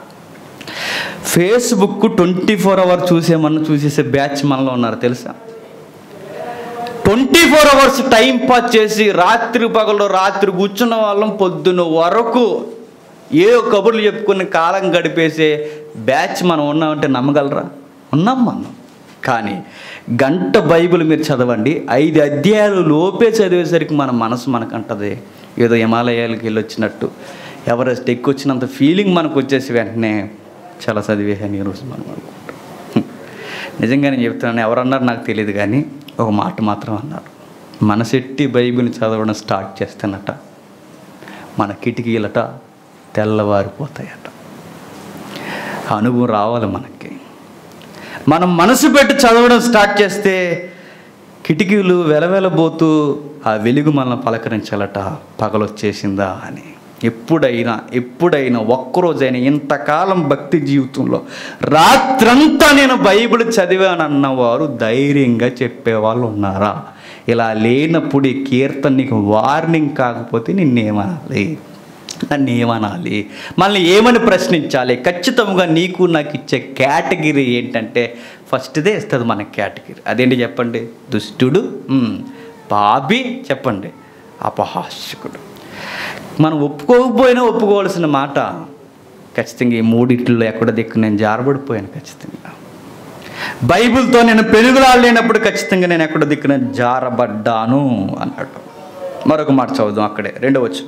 ఫేస్బుక్ ట్వంటీ ఫోర్ అవర్ చూసేమన్నా చూసేసే బ్యాచ్ మనలో ఉన్నారు తెలుసా twenty four hours time pass చేసి రాత్రి పగలు రాత్రి కూర్చున్న వాళ్ళం పొద్దున వరకు ఏ కబుర్లు చెప్పుకుని కాలం గడిపేసే బ్యాచ్ మనం ఉన్నామంటే నమ్మగలరా ఉన్నాం మనం కానీ గంట బైబిల్ మీరు చదవండి ఐదు అధ్యాయాలు లోపే చదివేసరికి మన మనసు మనకంటది ఏదో హిమాలయాలకు వెళ్ళి వచ్చినట్టు ఎవరెస్ట్ ఎక్కువ వచ్చినంత ఫీలింగ్ మనకు వచ్చేసి వెంటనే చాలా చదివేసాను ఈరోజు మనం అనుకుంటాం హ్మ్. నిజంగా నేను చెప్తున్నాను ఎవరన్నారు నాకు తెలియదు కానీ ఒక మాట మాత్రం అన్నారు మనసెట్టి బైబిల్ చదవడం స్టార్ట్ చేస్తానట మన కిటికీలట తెల్లవారిపోతాయట ఆ అనుభవం రావాలి మనకి మనం మనసు పెట్టి చదవడం స్టార్ట్ చేస్తే కిటికీలు వెలవెలబోతూ ఆ వెలుగు మనల్ని పలకరించాలట పగలొచ్చేసిందా అని ఎప్పుడైనా ఎప్పుడైనా ఒక్కరోజైనా ఇంతకాలం భక్తి జీవితంలో రాత్రంతా నేను బైబిల్ చదివానన్నవారు ధైర్యంగా చెప్పేవాళ్ళు ఉన్నారా ఇలా లేనప్పుడు ఈ కీర్తన నీకు వార్నింగ్ కాకపోతే నిన్నేమనాలి నన్ను ఏమనాలి మళ్ళీ ఏమని ప్రశ్నించాలి ఖచ్చితంగా నీకు నాకు ఇచ్చే కేటగిరీ ఏంటంటే ఫస్ట్దే ఇస్తుంది మన కేటగిరీ అదేంటి చెప్పండి దుష్టుడు ఉమ్, పాపి చెప్పండి అపహాస్యకుడు మనం ఒప్పుకోకపోయినా ఒప్పుకోవాల్సిన మాట ఖచ్చితంగా ఈ మూడిట్లో ఎక్కడ దిక్కు నేను జారబడిపోయాను ఖచ్చితంగా బైబిల్తో నేను పెనుగులాడలేనప్పుడు ఖచ్చితంగా నేను ఎక్కడ దిక్కున జారబడ్డాను అన్నాడు మరొక మాట చదువుదాం అక్కడే రెండో వచ్చిన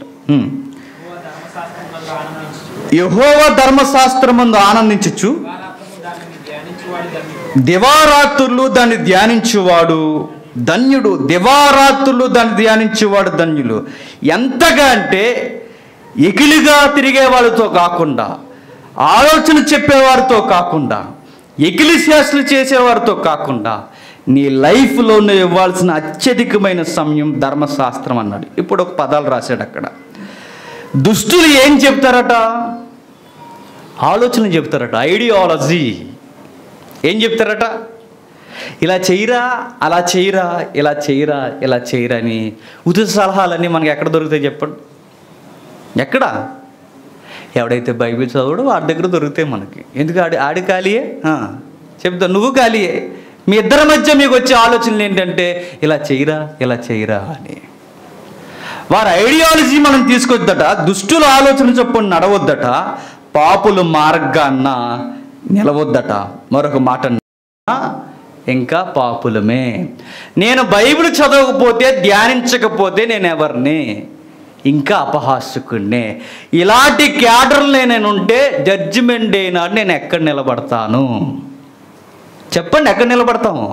యెహోవా ధర్మశాస్త్రమందు ఆనందించుచు యహోవ ధర్మశాస్త్రమందు ఆనందించచ్చు దివారాత్రము దానిని ధ్యానించువాడు ధన్యుడు. దివారాత్రులు దాన్ని ధ్యానించువాడు ధన్యుడు దివారాత్రులు దాన్ని ధ్యానించేవాడు ధన్యులు ఎంతగా అంటే ఎకిలిగా తిరిగే వాళ్ళతో కాకుండా ఆలోచన చెప్పేవారితో కాకుండా ఎకిలిసియాసులు చేసేవారితో కాకుండా నీ లైఫ్లో నువ్వు ఇవ్వాల్సిన అత్యధికమైన సమయం ధర్మశాస్త్రం అన్నాడు ఇప్పుడు ఒక పదాలు రాశాడు అక్కడ దుష్టులు ఏం చెప్తారట ఆలోచన చెప్తారట ఐడియాలజీ ఏం చెప్తారట ఇలా చేయరా అలా చేయరా ఇలా చేయరా ఇలా చేయరా అని ఉచిత సలహాలన్నీ మనకి ఎక్కడ దొరుకుతాయి చెప్పండి ఎక్కడ ఎవడైతే బైబిల్ చదవడో వాడి దగ్గర దొరుకుతాయి మనకి ఎందుకు ఆడి ఆడి ఖాళీయే ఆ, చెప్తా నువ్వు ఖాళీయే మీ ఇద్దరి మధ్య మీకు వచ్చే ఆలోచనలు ఏంటంటే ఇలా చేయరా ఇలా చేయరా అని వారి ఐడియాలజీ మనం తీసుకొద్దట దుష్టుల ఆలోచన చొప్పున నడవద్దట పాపుల మార్గాన్న నిలవద్దట మరొక మాట అన్నా, ఇంకా పాపులమే నేను బైబిల్ చదవకపోతే ధ్యానించకపోతే నేను ఎవరిని ఇంకా అపహాస్యకుడినే ఇలాంటి క్యాడర్లు నేను ఉంటే జడ్జిమెంట్ డే నాడు నేను ఎక్కడ నిలబడతాను చెప్పండి ఎక్కడ నిలబడతాము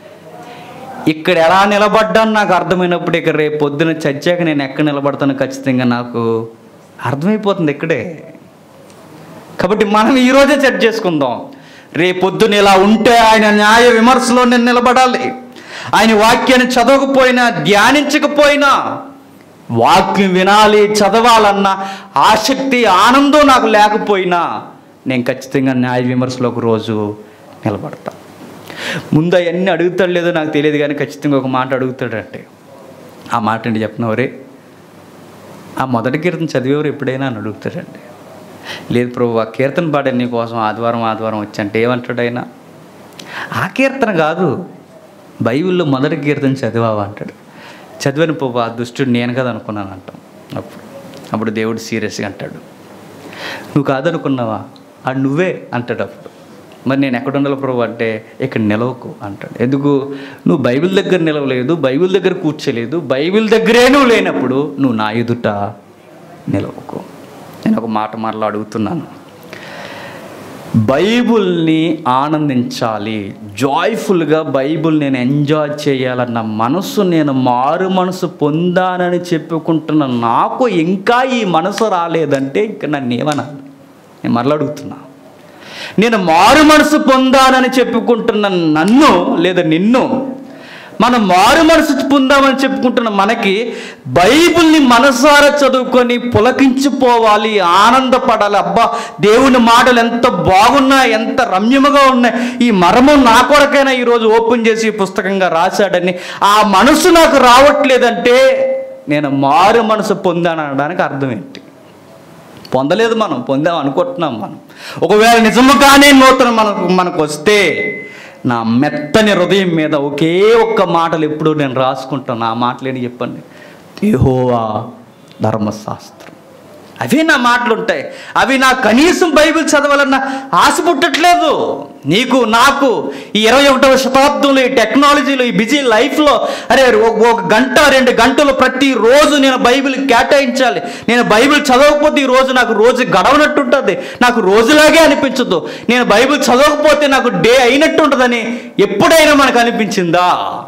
ఇక్కడ ఎలా నిలబడ్డాను నాకు అర్థమైనప్పుడు ఇక రేపు పొద్దున చచ్చాక నేను ఎక్కడ నిలబడతాను ఖచ్చితంగా నాకు అర్థమైపోతుంది ఇక్కడే కాబట్టి మనం ఈరోజే సెట్ చేసుకుందాం రేపు పొద్దున ఇలా ఉంటే ఆయన న్యాయ విమర్శలో నేను నిలబడాలి ఆయన వాక్యాన్ని చదవకపోయినా ధ్యానించకపోయినా వాక్యం వినాలి చదవాలన్న ఆసక్తి ఆనందం నాకు లేకపోయినా నేను ఖచ్చితంగా న్యాయ విమర్శలో ఒక రోజు నిలబడతా ముందు అవన్నీ అడుగుతాడు లేదో నాకు తెలియదు కానీ ఖచ్చితంగా ఒక మాట అడుగుతాడంటే ఆ మాట అండి చెప్పినవరే ఆ మొదటి కీర్తన చదివేవారు ఎప్పుడైనా అని అడుగుతాడండి లేదు ప్రభు ఆ కీర్తన పాడే నీ కోసం ఆదివారం ఆదివారం వచ్చంటే ఏమంటాడు ఆయన ఆ కీర్తన కాదు బైబిల్లో మొదటి కీర్తన చదివావా అంటాడు చదివని ప్రభు ఆ దుష్టుడు నేను కదా అనుకున్నాను అంటాం అప్పుడు అప్పుడు దేవుడు సీరియస్గా అంటాడు నువ్వు కాదనుకున్నావా అది నువ్వే అంటాడు అప్పుడు మరి నేను ఎక్కడ ఉండాలి ప్రభు అంటే ఇక్కడ నిలవకు అంటాడు ఎందుకు నువ్వు బైబిల్ దగ్గర నిలవలేదు బైబిల్ దగ్గర కూర్చోలేదు బైబిల్ దగ్గరే నువ్వు లేనప్పుడు నువ్వు నా ఎదుట నిలవకు నేను ఒక మాట మరలా అడుగుతున్నాను బైబుల్ని ఆనందించాలి జాయ్ఫుల్గా బైబుల్ నేను ఎంజాయ్ చేయాలన్న మనసు నేను మారు మనసు పొందానని చెప్పుకుంటున్న నాకు ఇంకా ఈ మనసు రాలేదంటే ఇంకా నన్ను ఏమనాలి నేను మరలా అడుగుతున్నా నేను మారు మనసు పొందానని చెప్పుకుంటున్న నన్ను లేదా నిన్ను మనం మారు మనసు పొందామని చెప్పుకుంటున్న మనకి బైబిల్ని మనసారా చదువుకొని పులకించిపోవాలి ఆనందపడాలి అబ్బా దేవుని మాటలు ఎంత బాగున్నాయి ఎంత రమ్యముగా ఉన్నాయి ఈ మరము నా కొరకైనా ఈరోజు ఓపెన్ చేసి పుస్తకంగా రాశాడని ఆ మనసు నాకు రావట్లేదంటే నేను మారు మనసు పొందాను అనడానికి అర్థం ఏంటి పొందలేదు మనం పొందాం అనుకుంటున్నాం మనం ఒకవేళ నిజముగానే నూతన మనకు మనకు వస్తే నా మెత్తని హృదయం మీద ఒకే ఒక్క మాటలు ఎప్పుడు నేను రాసుకుంటాను ఆ మాటలు ఏంటి చెప్పండి యెహోవా ధర్మశాస్త్రం అవే నా మాటలు ఉంటాయి అవి నా కనీసం బైబిల్ చదవాలన్న ఆశ పుట్టట్లేదు నీకు నాకు ఈ ఇరవై ఒకటవ శతాబ్దంలో ఈ టెక్నాలజీలో ఈ బిజీ లైఫ్లో అరే ఒక ఒక గంట రెండు గంటలు ప్రతిరోజు నేను బైబిల్ కేటాయించాలి నేను బైబిల్ చదవకపోతే ఈ రోజు నాకు రోజు గడవనట్టు ఉంటుంది నాకు రోజులాగే అనిపించదు నేను బైబిల్ చదవకపోతే నాకు డే అయినట్టు ఉంటుందని ఎప్పుడైనా మనకు అనిపించిందా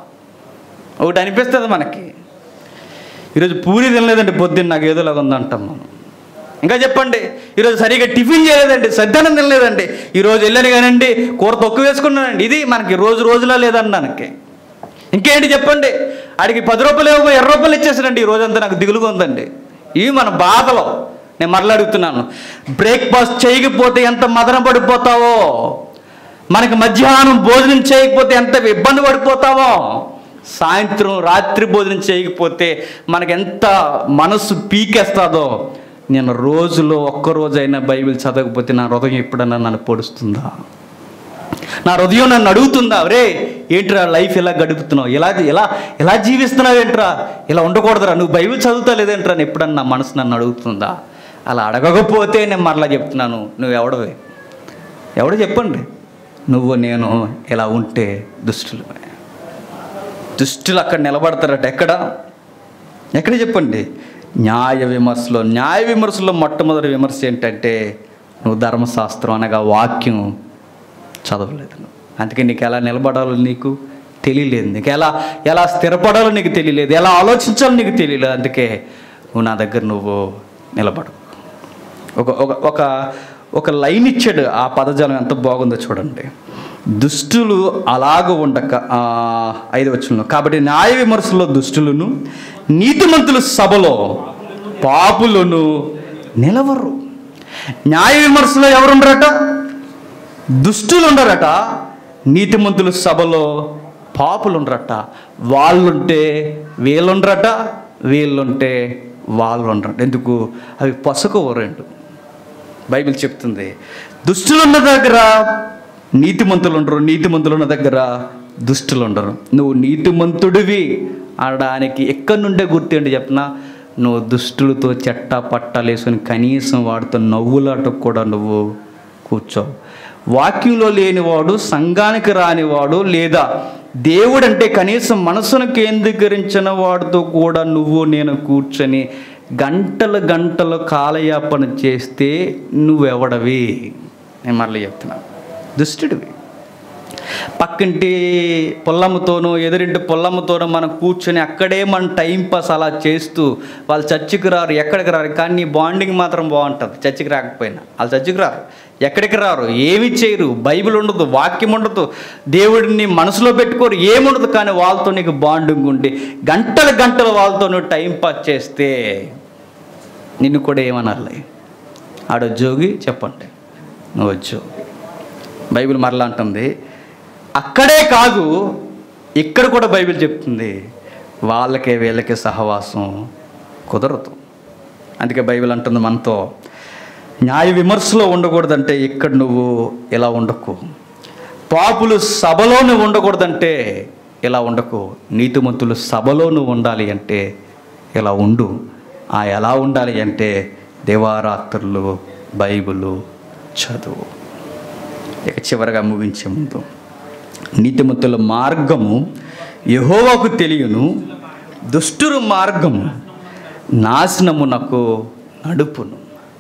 ఒకటి అనిపిస్తుంది మనకి ఈరోజు పూరి తినలేదండి పొద్దున్న నాకు ఏదోలాగా ఉందంటాం మనం ఇంకా చెప్పండి ఈరోజు సరిగా టిఫిన్ చేయలేదండి సద్దనం తినలేదండి ఈరోజు వెళ్ళాను కానండి కూర తొక్కు వేసుకున్నానండి ఇది మనకి రోజు రోజులా లేదండి మనకి ఇంకేంటి చెప్పండి ఆడికి పది రూపాయలు ఇవ్వబోయి ఎర్ర రూపాయలు ఇచ్చేసాడండి ఈ రోజంతా నాకు దిగులుగా ఉందండి ఇవి మన బాధలు నేను మరలా అడుగుతున్నాను బ్రేక్ఫాస్ట్ చేయకపోతే ఎంత మదన పడిపోతావో మనకి మధ్యాహ్నం భోజనం చేయకపోతే ఎంత ఇబ్బంది పడిపోతామో సాయంత్రం రాత్రి భోజనం చేయకపోతే మనకి ఎంత మనసు పీకేస్తుందో నేను రోజులో ఒక్క రోజైనా బైబిల్ చదవకపోతే నా హృదయం ఎప్పుడన్నా నన్ను పొడుస్తుందా నా హృదయం నన్ను అడుగుతుందా రే ఏంట్రా లైఫ్ ఎలా గడుపుతున్నావు ఎలా ఎలా ఎలా జీవిస్తున్నావు ఏంట్రా ఇలా ఉండకూడదురా నువ్వు బైబిల్ చదువుతా లేదేంట్రా అని ఎప్పుడన్నా నా మనసు నన్ను అడుగుతుందా అలా అడగకపోతే నేను మరలా చెప్తున్నాను నువ్వు ఎవడవే ఎవడో చెప్పండి నువ్వు నేను ఇలా ఉంటే దుష్టులు దుష్టులు అక్కడ నిలబడతారట ఎక్కడ ఎక్కడ చెప్పండి న్యాయ విమర్శలో న్యాయ విమర్శలో మొట్టమొదటి విమర్శ ఏంటంటే నువ్వు ధర్మశాస్త్రం అనగా వాక్యం చదవలేదు నువ్వు అందుకే నీకు ఎలా నిలబడాలో నీకు తెలియలేదు నీకు ఎలా ఎలా స్థిరపడాలో నీకు తెలియలేదు ఎలా ఆలోచించాలో నీకు తెలియలేదు అందుకే నువ్వు నా దగ్గర నువ్వు నిలబడు ఒక ఒక ఒక ఒక లైన్ ఇచ్చాడు ఆ పదజాలం ఎంత బాగుందో చూడండి దుష్టులు అలాగ ఉండక ఆ, ఐదు వచ్చును కాబట్టి న్యాయ విమర్శలో దుష్టులను నీతిమంతుల సభలో పాపులను నిలవరు న్యాయ విమర్శలో ఎవరుండరట దుష్టులు ఉండరట నీతిమంతుల సభలో పాపులు ఉండరట వాళ్ళుంటే వీళ్ళుండరట వీళ్ళుంటే వాళ్ళు ఉండరట ఎందుకు అవి పసుకు రెండు బైబిల్ చెప్తుంది దుష్టులు ఉన్న దగ్గర నీతిమంతులు ఉండరు నీతిమంతులు ఉన్న దగ్గర దుష్టులు ఉండరు నువ్వు నీతిమంతుడివి అనడానికి ఎక్కడి నుండే గుర్తు ఏంటి చెప్పిన నువ్వు దుష్టులతో చెట్ట పట్టాలు వేసుకొని కనీసం వాడితో నవ్వులాటకు కూడా నువ్వు కూర్చోవు వాక్యంలో లేనివాడు సంఘానికి రానివాడు లేదా దేవుడంటే కనీసం మనసును కేంద్రీకరించిన వాడితో కూడా నువ్వు నేను కూర్చొని గంటలు గంటలు కాలయాపన చేస్తే నువ్వెవడవి నేను మళ్ళీ చెప్తున్నా దుష్టుడివి పక్కింటి పొల్లమ్మతోనూ ఎదురింటి పొల్లమ్మతోనూ మనం కూర్చొని అక్కడే మన టైం పాస్ అలా చేస్తూ వాళ్ళు చర్చికి రారు ఎక్కడికి రారు కానీ నీ బాండింగ్ మాత్రం బాగుంటుంది చర్చికి రాకపోయినా వాళ్ళు చర్చికి రారు ఎక్కడికి రారు ఏమి చేయరు బైబిల్ ఉండదు వాక్యం ఉండదు దేవుడిని మనసులో పెట్టుకోరు ఏముండదు కానీ వాళ్ళతో నీకు బాండింగ్ ఉండి గంటల గంటలు వాళ్ళతో నువ్వు టైం పాస్ చేస్తే నిన్ను కూడా ఏమనాలి ఆడ జోగి చెప్పండి నువ్వు జోగి బైబిల్ మరలా అంటుంది అక్కడే కాదు ఇక్కడ కూడా బైబిల్ చెప్తుంది వాళ్ళకే వీళ్ళకే సహవాసం కుదరదు అందుకే బైబిల్ అంటుంది మనతో న్యాయ విమర్శలో ఉండకూడదంటే ఇక్కడ నువ్వు ఇలా ఉండకు పాపులు సభలో నువ్వు ఉండకూడదంటే ఇలా ఉండకు నీతిమంతులు సభలో నువ్వు ఉండాలి అంటే ఇలా ఉండు ఆ ఎలా ఉండాలి అంటే దేవారాత్రులు బైబిలు చదువు ఇక చివరగా ముగించే ముందు నీతిమంతుల మార్గము యహోవాకు తెలియను దుష్టురు మార్గము నాశనమునకు నడుపును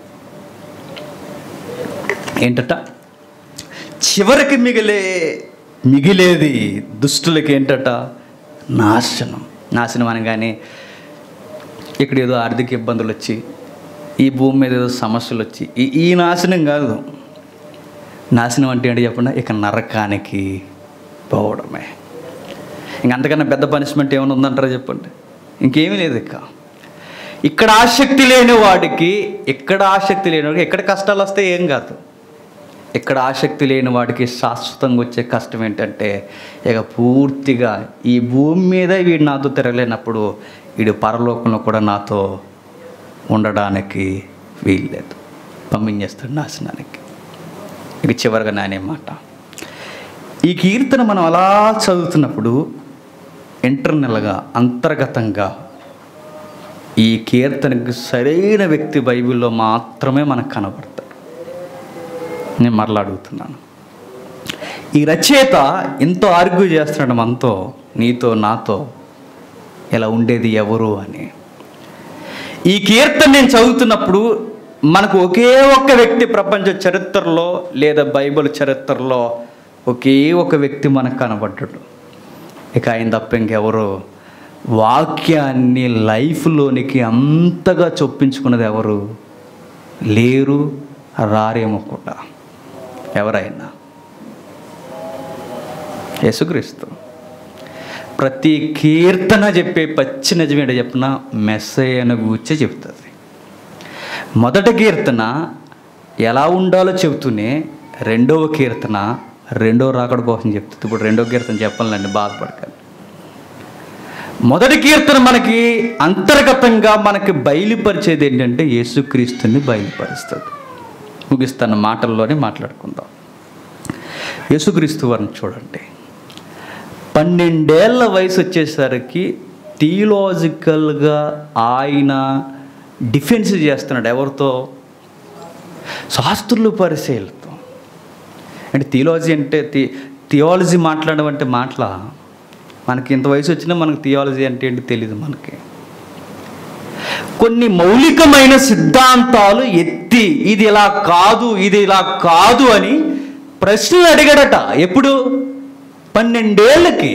ఏంటట చివరికి మిగిలే మిగిలేది దుష్టులకి ఏంటట నాశనం నాశనం అనగానే ఇక్కడ ఏదో ఆర్థిక ఇబ్బందులు వచ్చి ఈ భూమి మీద ఏదో సమస్యలు వచ్చి ఈ ఈ నాశనం కాదు నాశనం అంటే ఏంటి చెప్పండి ఇక నరకానికి పోవడమే ఇంక అంతకన్నా పెద్ద పనిష్మెంట్ ఏమైనా ఉందంటారా చెప్పండి ఇంకేమీ లేదు ఇక ఇక్కడ ఆసక్తి లేని వాడికి ఇక్కడ ఆసక్తి లేని వాడికి ఎక్కడ కష్టాలు వస్తే ఏం కాదు ఇక్కడ ఆసక్తి లేని వాడికి శాశ్వతంగా వచ్చే కష్టం ఏంటంటే ఇక పూర్తిగా ఈ భూమి మీద వీడు నాతో తిరగలేనప్పుడు వీడు పరలోకంలో కూడా నాతో ఉండడానికి వీల్లేదు పంపించేస్తాడు నాశనానికి ఇక చివరిగా నానే మాట ఈ కీర్తన మనం అలా చదువుతున్నప్పుడు ఇంటర్నల్గా అంతర్గతంగా ఈ కీర్తనకి సరైన వ్యక్తి బైబిల్లో మాత్రమే మనకు కనబడతాడు నేను మరలా అడుగుతున్నాను ఈ రచయిత ఎంతో ఆర్గ్యూ చేస్తున్నాడు మనతో నీతో నాతో ఇలా ఉండేది ఎవరు అని ఈ కీర్తన నేను చదువుతున్నప్పుడు మనకు ఒకే ఒక్క వ్యక్తి ప్రపంచ చరిత్రలో లేదా బైబిల్ చరిత్రలో ఒకే ఒక వ్యక్తి మనకు కనబడ్డాడు ఇక ఆయన తప్ప ఇంకెవరు వాక్యాన్ని లైఫ్లోనికి అంతగా చొప్పించుకున్నది ఎవరు లేరు రారేమో కూడా ఎవరైనా యేసుక్రీస్తు ప్రతి కీర్తన చెప్పే పచ్చి నిజమేంటో చెప్పిన మెస్సయ్యను గూర్చే చెప్తుంది మొదటి కీర్తన ఎలా ఉండాలో చెబుతూనే రెండవ కీర్తన రెండో రాకడ కోసం చెప్తుంది ఇప్పుడు రెండో కీర్తన చెప్పాలండి బాధపడకండి మొదటి కీర్తన మనకి అంతర్గతంగా మనకి బయలుపరిచేది ఏంటంటే యేసుక్రీస్తుని బయలుపరుస్తుంది ముగిస్తున్న మాటల్లోనే మాట్లాడుకుందాం యేసుక్రీస్తు వారిని చూడండి పన్నెండేళ్ల వయసు వచ్చేసరికి థియలాజికల్గా ఆయన డిఫెన్స్ చేస్తున్నాడు ఎవరితో శాస్త్రులు పరిశీలతో అంటే థియాలజీ అంటే థి థియాలజీ మాట్లాడడం అంటే మాటల మనకి ఇంత వయసు వచ్చినా మనకు థియాలజీ అంటే ఏంటి తెలియదు మనకి కొన్ని మౌలికమైన సిద్ధాంతాలు ఎత్తి ఇది ఇలా కాదు ఇది ఇలా కాదు అని ప్రశ్నలు అడిగాడట ఎప్పుడు పన్నెండేళ్ళకి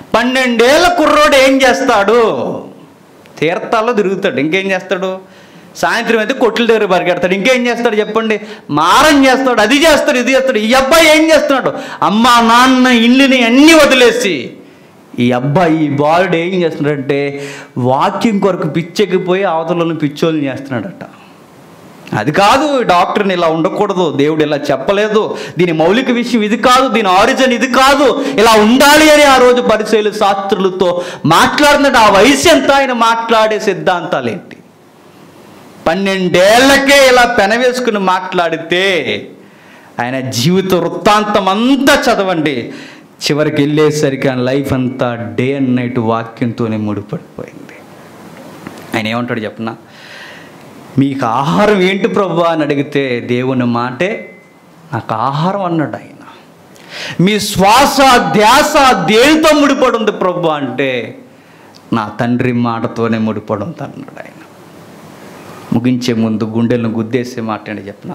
పన్నెండేళ్ల కుర్రోడు ఏం చేస్తాడు తీర్థాల్లో తిరుగుతాడు ఇంకేం చేస్తాడు సాయంత్రం అయితే కొట్ల దగ్గర పరిగెడతాడు ఇంకేం చేస్తాడు చెప్పండి మారం చేస్తాడు అది చేస్తాడు ఇది చేస్తాడు ఈ అబ్బాయి ఏం చేస్తున్నాడు అమ్మ నాన్న ఇల్లుని అన్నీ వదిలేసి ఈ అబ్బాయి ఈ బాలుడు ఏం చేస్తున్నాడంటే వాక్యం కొరకు పిచ్చెక్కిపోయి అవతలను పిచ్చోళ్ళని చేస్తున్నాడట అది కాదు డాక్టర్ని ఇలా ఉండకూడదు దేవుడు ఇలా చెప్పలేదు దీని మౌలిక విషయం ఇది కాదు దీని ఆరిజిన్ ఇది కాదు ఇలా ఉండాలి అని ఆ రోజు పరిశీలు శాస్త్రులతో మాట్లాడినట్టు ఆ వయసు ఎంత ఆయన మాట్లాడే సిద్ధాంతాలు ఏంటి పన్నెండేళ్లకే ఇలా పెనవేసుకుని మాట్లాడితే ఆయన జీవిత వృత్తాంతం అంతా చదవండి చివరికి వెళ్ళేసరికి ఆయన లైఫ్ అంతా డే అండ్ నైట్ వాక్యంతోనే ముడిపడిపోయింది ఆయన ఏమంటాడు చెప్పనా మీకు ఆహారం ఏంటి ప్రభు అని అడిగితే దేవుని మాటే నాకు ఆహారం అన్నాడు ఆయన మీ శ్వాస ధ్యాస దేనితో ముడిపడి ఉంది ప్రభు అంటే నా తండ్రి మాటతోనే ముడిపడి ఉంది అన్నాడు ఆయన ముగించే ముందు గుండెలను గుద్దేసే మాట అని చెప్పిన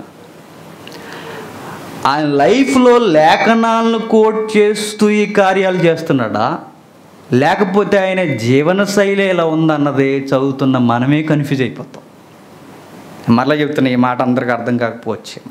ఆయన లైఫ్లో లేఖనాలను కోట్ చేస్తూ ఈ కార్యాలు చేస్తున్నాడా లేకపోతే ఆయన జీవన శైలి ఎలా ఉందన్నది చదువుతున్న మనమే కన్ఫ్యూజ్ అయిపోతాం మరలా చెప్తున్న ఈ మాట అందరికి అర్థం కాకపోవచ్చేమో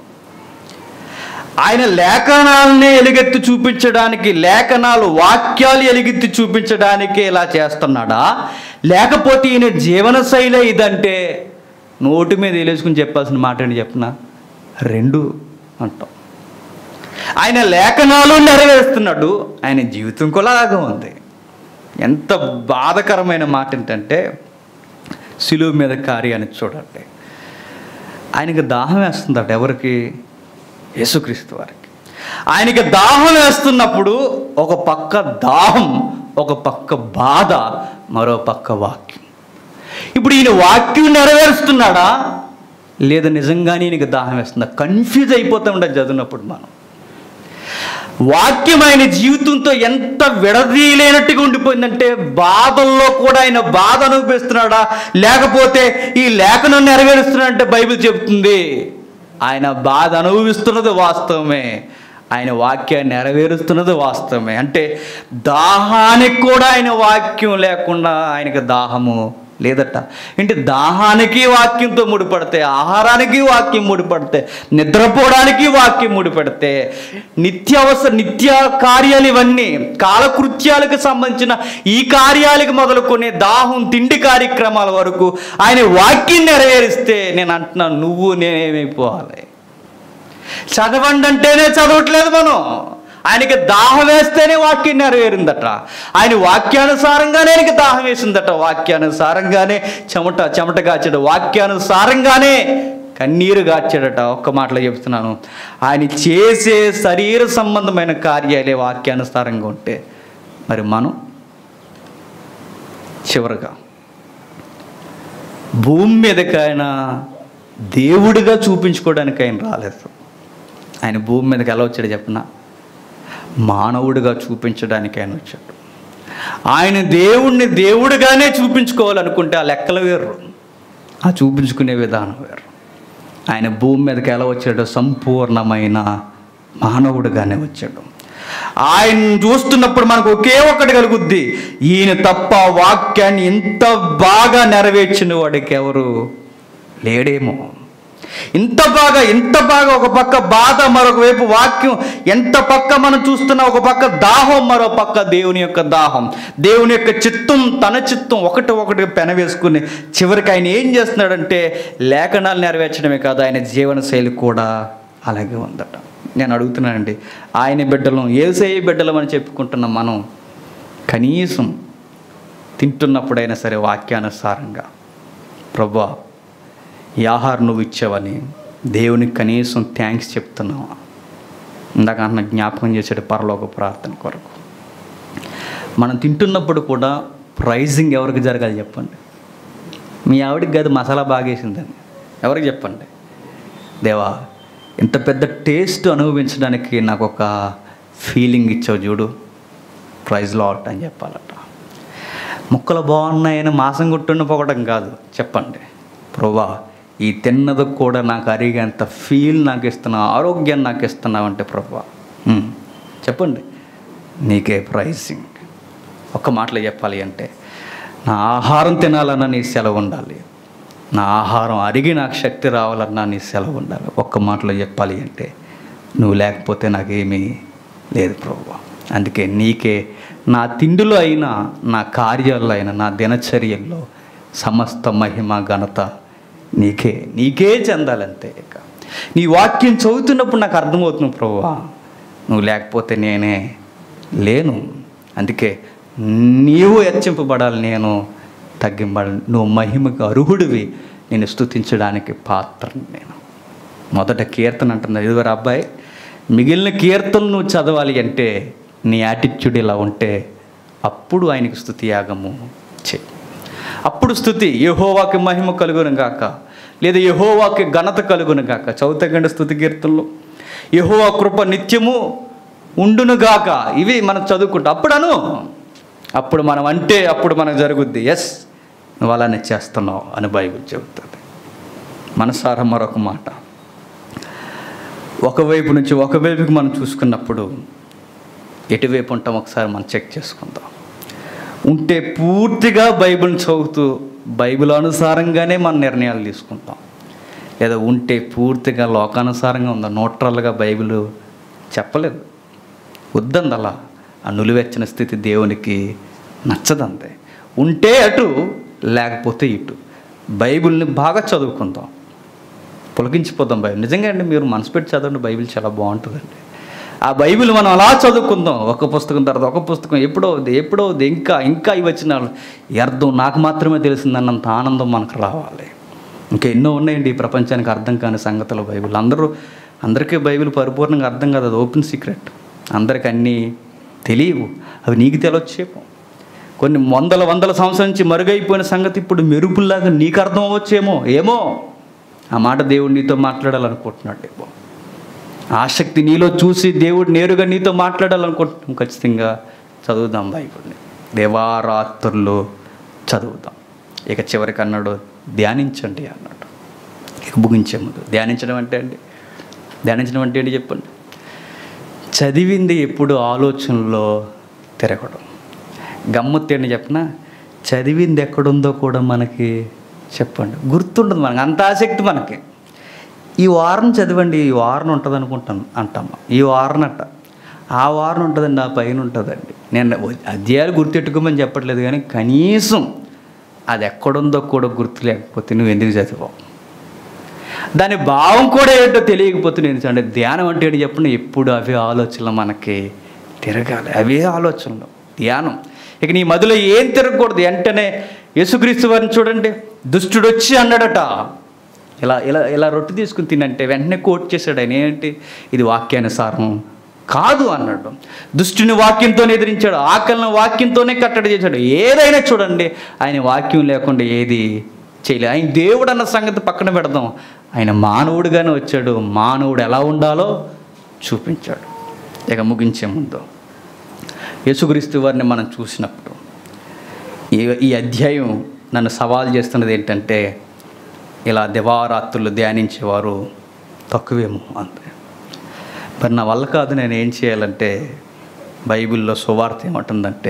ఆయన లేఖనాలనే ఎలుగెత్తి చూపించడానికి లేఖనాలు వాక్యాలు ఎలుగెత్తి చూపించడానికి ఇలా చేస్తున్నాడా లేకపోతే ఈయన జీవన శైలి ఇదంటే నోటి మీద వేలేసుకుని చెప్పాల్సిన మాట ఏంటి చెప్పిన రెండు అంటాం ఆయన లేఖనాలు నెరవేరుస్తున్నాడు ఆయన జీవితం కూడా అలాగే ఉంది ఎంత బాధకరమైన మాట ఏంటంటే సిలువు మీద కార్యాన్ని చూడండి ఆయనకి దాహం వేస్తుందట ఎవరికి యేసుక్రీస్తు వారికి ఆయనకి దాహం వేస్తున్నప్పుడు ఒక పక్క దాహం ఒక పక్క బాధ మరో పక్క వాక్యం ఇప్పుడు ఈయన వాక్యం నెరవేరుస్తున్నాడా లేదా నిజంగానే ఈయనకి దాహం వేస్తుందా కన్ఫ్యూజ్ అయిపోతూ ఉండదు చదివినప్పుడు మనం వాక్యం ఆయన జీవితంతో ఎంత విడదీయలేనట్టుగా ఉండిపోయిందంటే బాధల్లో కూడా ఆయన బాధ అనుభవిస్తున్నాడా లేకపోతే ఈ లేఖనం నెరవేరుస్తున్నాడంటే బైబిల్ చెప్తుంది ఆయన బాధ అనుభవిస్తున్నది వాస్తవమే ఆయన వాక్యాన్ని నెరవేరుస్తున్నది వాస్తవమే అంటే దాహానికి కూడా ఆయన వాక్యం లేకుండా ఆయనకి దాహము లేదట అంటే దాహానికి వాక్యంతో ముడిపడితే ఆహారానికి వాక్యం ముడిపడితే నిద్రపోవడానికి వాక్యం ముడిపడితే నిత్యావసర నిత్య కార్యాలు ఇవన్నీ కాలకృత్యాలకు సంబంధించిన ఈ కార్యాలకు మొదలుకొని దాహం తిండి కార్యక్రమాల వరకు ఆయన వాక్యం నెరవేరిస్తే నేను అంటున్నాను నువ్వు నేనేమైపోవాలి చదవండి అంటేనే చదవట్లేదు మనం ఆయనకి దాహం వేస్తేనే వాక్యం నెరవేరిందట ఆయన వాక్యానుసారంగానే ఆయనకి దాహం వేసిందట వాక్యానుసారంగానే చెమట చెమట కాచాడు వాక్యానుసారంగానే కన్నీరు గాచాడట ఒక్క మాటలో చెప్తున్నాను ఆయన చేసే శరీర సంబంధమైన కార్యాలే వాక్యానుసారంగా ఉంటే మరి మనం చివరగా భూమి మీదకి ఆయన దేవుడిగా చూపించుకోవడానికి ఆయన రాలేదు ఆయన భూమి మీదకి ఎలా వచ్చాడు చెప్పిన మానవుడిగా చూపించడానికి ఆయన వచ్చాడు ఆయన దేవుణ్ణి దేవుడిగానే చూపించుకోవాలనుకుంటే ఆ లెక్కలు వేరు ఆ చూపించుకునే విధానం వేరు ఆయన భూమి మీదకి ఎలా వచ్చాడో సంపూర్ణమైన మానవుడిగానే వచ్చాడు ఆయన చూస్తున్నప్పుడు మనకు ఒకే ఒక్కటి కలుగుద్ది ఈయన తప్ప వాక్యాన్ని ఇంత బాగా నెరవేర్చిన వాడికి ఎవరు లేడేమో ఇంత బాగా ఇంత బాగా ఒక పక్క బాధ మరొక వైపు వాక్యం ఎంత పక్క మనం చూస్తున్నా ఒక పక్క దాహం మరో పక్క దేవుని యొక్క దాహం దేవుని యొక్క చిత్తం తన చిత్తం ఒకటి ఒకటి పెనవేసుకుని చివరికి ఆయన ఏం చేస్తున్నాడంటే లేఖనాలు నెరవేర్చడమే కాదు ఆయన జీవన శైలి కూడా అలాగే ఉందట నేను అడుగుతున్నానండి ఆయన బిడ్డలం ఏసే బిడ్డలం అని చెప్పుకుంటున్న మనం కనీసం తింటున్నప్పుడైనా సరే వాక్యానుసారంగా ప్రభా ఈ ఆహారం నువ్వు ఇచ్చావని దేవునికి కనీసం థ్యాంక్స్ చెప్తున్నావా ఇందాక అన్న జ్ఞాపకం చేసాడు పరలోక ప్రార్థన కొరకు మనం తింటున్నప్పుడు కూడా ప్రైజింగ్ ఎవరికి జరగాలి చెప్పండి మీ ఆవిడకి గది మసాలా బాగేసిందని ఎవరికి చెప్పండి దేవా ఇంత పెద్ద టేస్ట్ అనుభవించడానికి నాకు ఒక ఫీలింగ్ ఇచ్చావు చూడు ప్రైజ్ లాట్ అని చెప్పాలట ముక్కలు బాగున్నాయని మాసం గుట్టున్న పొగడం కాదు చెప్పండి ప్రభా ఈ తిన్నది కూడా నాకు అరిగేంత ఫీల్ నాకు ఇస్తున్నావు ఆరోగ్యం నాకు ఇస్తున్నావు అంటే ప్రభా ఉమ్, చెప్పండి నీకే ప్రైసింగ్ ఒక్క మాటలో చెప్పాలి అంటే నా ఆహారం తినాలన్న నీ సెలవు ఉండాలి నా ఆహారం అరిగి నాకు శక్తి రావాలన్నా నీ సెలవు ఉండాలి ఒక్క మాటలో చెప్పాలి అంటే నువ్వు లేకపోతే నాకేమీ లేదు ప్రభు అందుకే నీకే నా తిండిలో అయినా నా కార్యాల్లో అయినా నా దినచర్యల్లో సమస్త మహిమ ఘనత నీకే నీకే చెందాలంతే ఇక నీ వాక్యం చదువుతున్నప్పుడు నాకు అర్థమవుతుంది ప్రభువా నువ్వు లేకపోతే నేనే లేను అందుకే నీవు హెచ్చింపబడాలి నేను తగ్గింపడాలి నువ్వు మహిమకు అర్హుడివి నేను స్తుతించడానికి పాత్రని నేను మొదట కీర్తన అంటున్నది ఇదివర అబ్బాయి మిగిలిన కీర్తనలు నువ్వు చదవాలి అంటే నీ యాటిట్యూడ్ ఇలా ఉంటే అప్పుడు ఆయనకి స్థుతి యాగము చేయి అప్పుడు స్థుతి యహోవాకి మహిమ కలుగును గాక లేదా యహోవాకి ఘనత కలుగును గాక చౌతగండ స్థుతి కీర్తనలు యహోవా కృప నిత్యము ఉండును గాక ఇవి మనం చదువుకుంటాం అప్పుడు అను అప్పుడు మనం అంటే అప్పుడు మనకు జరుగుద్ది ఎస్ నువ్వు అలానే చేస్తున్నావు అని బైబిల్ చెబుతుంది మనసారా మరొక మాట ఒకవైపు నుంచి ఒకవైపుకి మనం చూసుకున్నప్పుడు ఎటువైపు ఉంటాం ఒకసారి మనం చెక్ చేసుకుందాం ఉంటే పూర్తిగా బైబిల్ని చదువుతూ బైబిల్ అనుసారంగానే మన నిర్ణయాలు తీసుకుంటాం లేదా ఉంటే పూర్తిగా లోకానుసారంగా ఉందా న్యూట్రల్గా బైబిల్ చెప్పలేదు వద్దంది అలా ఆ నులివెచ్చిన స్థితి దేవునికి నచ్చదంతే ఉంటే అటు లేకపోతే ఇటు బైబిల్ని బాగా చదువుకుందాం పులకించిపోదాం బైబిల్ నిజంగా అండి మీరు మనసు పెట్టి చదవండి బైబిల్ చాలా బాగుంటుందండి ఆ బైబిల్ మనం అలా చదువుకుందాం ఒక పుస్తకం తర్వాత ఒక పుస్తకం ఎప్పుడో అవుద్ది, ఎప్పుడో అవుద్ది, ఇంకా ఇంకా ఇవి వచ్చిన ఈ అర్థం నాకు మాత్రమే తెలిసిందన్నంత ఆనందం మనకు రావాలి ఇంకా ఎన్నో ఉన్నాయండి ఈ ప్రపంచానికి అర్థం కాని సంగతులు బైబిల్ అందరూ అందరికీ బైబిల్ పరిపూర్ణంగా అర్థం కాదు అది ఓపెన్ సీక్రెట్ అందరికి అన్నీ తెలియవు అవి నీకు తెలవచ్చేమో కొన్ని వందల వందల సంవత్సరాల నుంచి మరుగైపోయిన సంగతి ఇప్పుడు మెరుపుల్లాగా నీకు అర్థం అవ్వచ్చేమో ఏమో ఆ మాట దేవుడు నీతో మాట్లాడాలనుకుంటున్నాడు ఏమో ఆసక్తి నీలో చూసి దేవుడు నేరుగా నీతో మాట్లాడాలనుకుంటున్నాం ఖచ్చితంగా చదువుదాం బైబిల్ని దేవారాత్రుల్లో చదువుదాం ఇక చివరికి అన్నాడు ధ్యానించండి అన్నాడు ఇక ముగించే ముందు ధ్యానించడం అంటే అండి ధ్యానించడం అంటే ఏంటి చెప్పండి చదివింది ఎప్పుడు ఆలోచనలో తిరగడం గమ్మత్తేంటి చెప్పిన చదివింది ఎక్కడుందో కూడా మనకి చెప్పండి గుర్తుండదు మనకి అంత ఆసక్తి మనకి ఈ వారం చదవండి ఈ వారం ఉంటుంది అనుకుంటాను అంటాం ఈ వారం అట్ట ఆ వారం ఉంటుందండి ఆ పైన ఉంటుందండి నేను అధ్యాయాలు గుర్తెట్టుకోమని చెప్పట్లేదు కానీ కనీసం అది ఎక్కడుందో కూడా గుర్తు లేకపోతే నువ్వు ఎందుకు చదివావు దాని భావం కూడా ఏంటో తెలియకపోతే నేను అంటే ధ్యానం అంటే ఏంటి చెప్పండి ఎప్పుడు అవే ఆలోచనలు మనకి తిరగాలి అవే ఆలోచనలు ధ్యానం ఇక నీ మదిలో ఏం తిరగకూడదు వెంటనే యేసుక్రీస్తు వారిని చూడండి దుష్టుడు వచ్చి అన్నాడట ఇలా ఇలా ఇలా రొట్టె తీసుకుని తినంటే వెంటనే కోట్ చేశాడు ఆయన ఏంటి ఇది వాక్యానుసారం కాదు అన్నాడు దుష్టుని వాక్యంతో ఎదిరించాడు ఆకలిని వాక్యంతోనే కట్టడి చేశాడు ఏదైనా చూడండి ఆయన వాక్యం లేకుండా ఏది చేయలేదు ఆయన దేవుడు అన్న సంగతి పక్కన పెడదాం ఆయన మానవుడిగానే వచ్చాడు మానవుడు ఎలా ఉండాలో చూపించాడు ఇక ముగించే ముందు యేసుక్రీస్తు వారిని మనం చూసినప్పుడు ఈ ఈ అధ్యాయం నన్ను సవాల్ చేస్తున్నది ఏంటంటే ఇలా దివారాత్రులు ధ్యానించేవారు తక్కువేమో అంతే మరి నా వల్ల కాదు నేను ఏం చేయాలంటే బైబిల్లో సువార్త ఏమంటుందంటే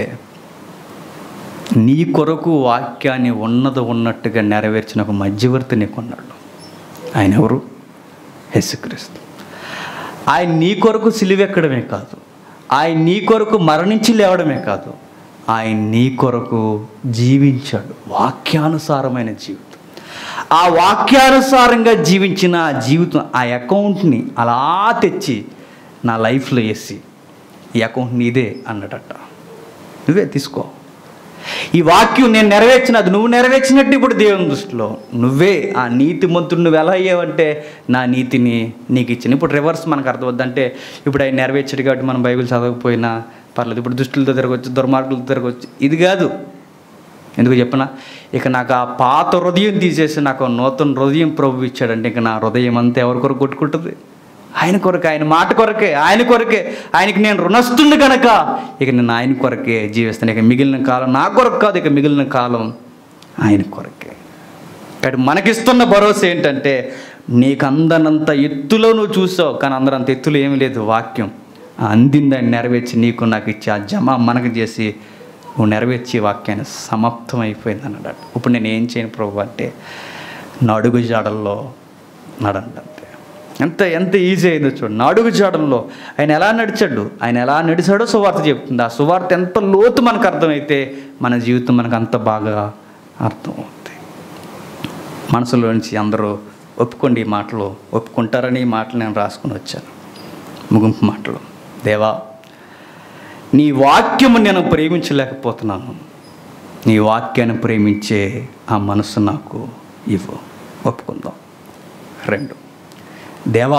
నీ కొరకు వాక్యాన్ని ఉన్నది ఉన్నట్టుగా నెరవేర్చిన ఒక మధ్యవర్తి నీకున్నాడు ఆయన ఎవరు యేసుక్రీస్తు ఆయన నీ కొరకు సిలివెక్కడమే కాదు ఆయన నీ కొరకు మరణించి లేవడమే కాదు ఆయన నీ కొరకు జీవించాడు వాక్యానుసారమైన జీవితం ఆ వాక్యానుసారంగా జీవించిన ఆ జీవితం ఆ అకౌంట్ని అలా తెచ్చి నా లైఫ్లో వేసి ఈ అకౌంట్ నీదే అన్నడట నువ్వే తీసుకో ఈ వాక్యం నేను నెరవేర్చిన అది నువ్వు నెరవేర్చినట్టు ఇప్పుడు దేవుని దృష్టిలో నువ్వే ఆ నీతి మంతుడు నువ్వు ఎలా అయ్యావంటే నా నీతిని నీకు ఇచ్చిన ఇప్పుడు రివర్స్ మనకు అర్థమవుద్దంటే ఇప్పుడు ఆయన నెరవేర్చాడు కాబట్టి మనం బైబిల్ చదవకపోయినా పర్లేదు ఇప్పుడు దుష్టులతో తిరగవచ్చు దుర్మార్గులతో తిరగవచ్చు ఇది కాదు ఎందుకు చెప్పనా ఇక నాకు ఆ పాత హృదయం తీసేసి నాకు ఆ నూతన హృదయం ప్రభు ఇచ్చాడంటే ఇక నా హృదయం అంతా ఎవరి కొరకు కొట్టుకుంటుంది ఆయన కొరకే ఆయన మాట కొరకే ఆయన కొరకే ఆయనకి నేను రుణస్తుంది కనుక ఇక నేను ఆయన కొరకే జీవిస్తాను ఇక మిగిలిన కాలం నా కొరకు కాదు ఇక మిగిలిన కాలం ఆయన కొరకే కాబట్టి మనకిస్తున్న భరోసా ఏంటంటే నీకు అందనంత ఎత్తులో నువ్వు చూసావు కానీ అందరంత ఎత్తులో ఏమీ లేదు వాక్యం ఆ అందిందని నెరవేర్చి నీకు నాకు ఇచ్చి ఆ జమ మనకు చేసి నువ్వు నెరవేర్చి వాక్యాన్ని సమాప్తం అయిపోయింది అన్నాడు ఇప్పుడు నేను ఏం చేయను ప్రభు అంటే నడుగు జాడల్లో నడండి అంతే ఎంత ఎంత ఈజీ అయిందో చూడండి నడుగు జాడల్లో ఆయన ఎలా నడిచాడు ఆయన ఎలా నడిచాడో సువార్త చెప్తుంది ఆ సువార్త ఎంత లోతు మనకు అర్థమైతే మన జీవితం మనకు అంత బాగా అర్థమవుతుంది మనసులో నుంచి అందరూ ఒప్పుకోండి ఈ మాటలు ఒప్పుకుంటారని ఈ మాటలు నేను రాసుకుని వచ్చాను ముగింపు మాటలు దేవా నీ వాక్యము నేను ప్రేమించలేకపోతున్నాను నీ వాక్యాన్ని ప్రేమించే ఆ మనసు నాకు ఇవ్వు ఒప్పుకుందాం రెండు దేవా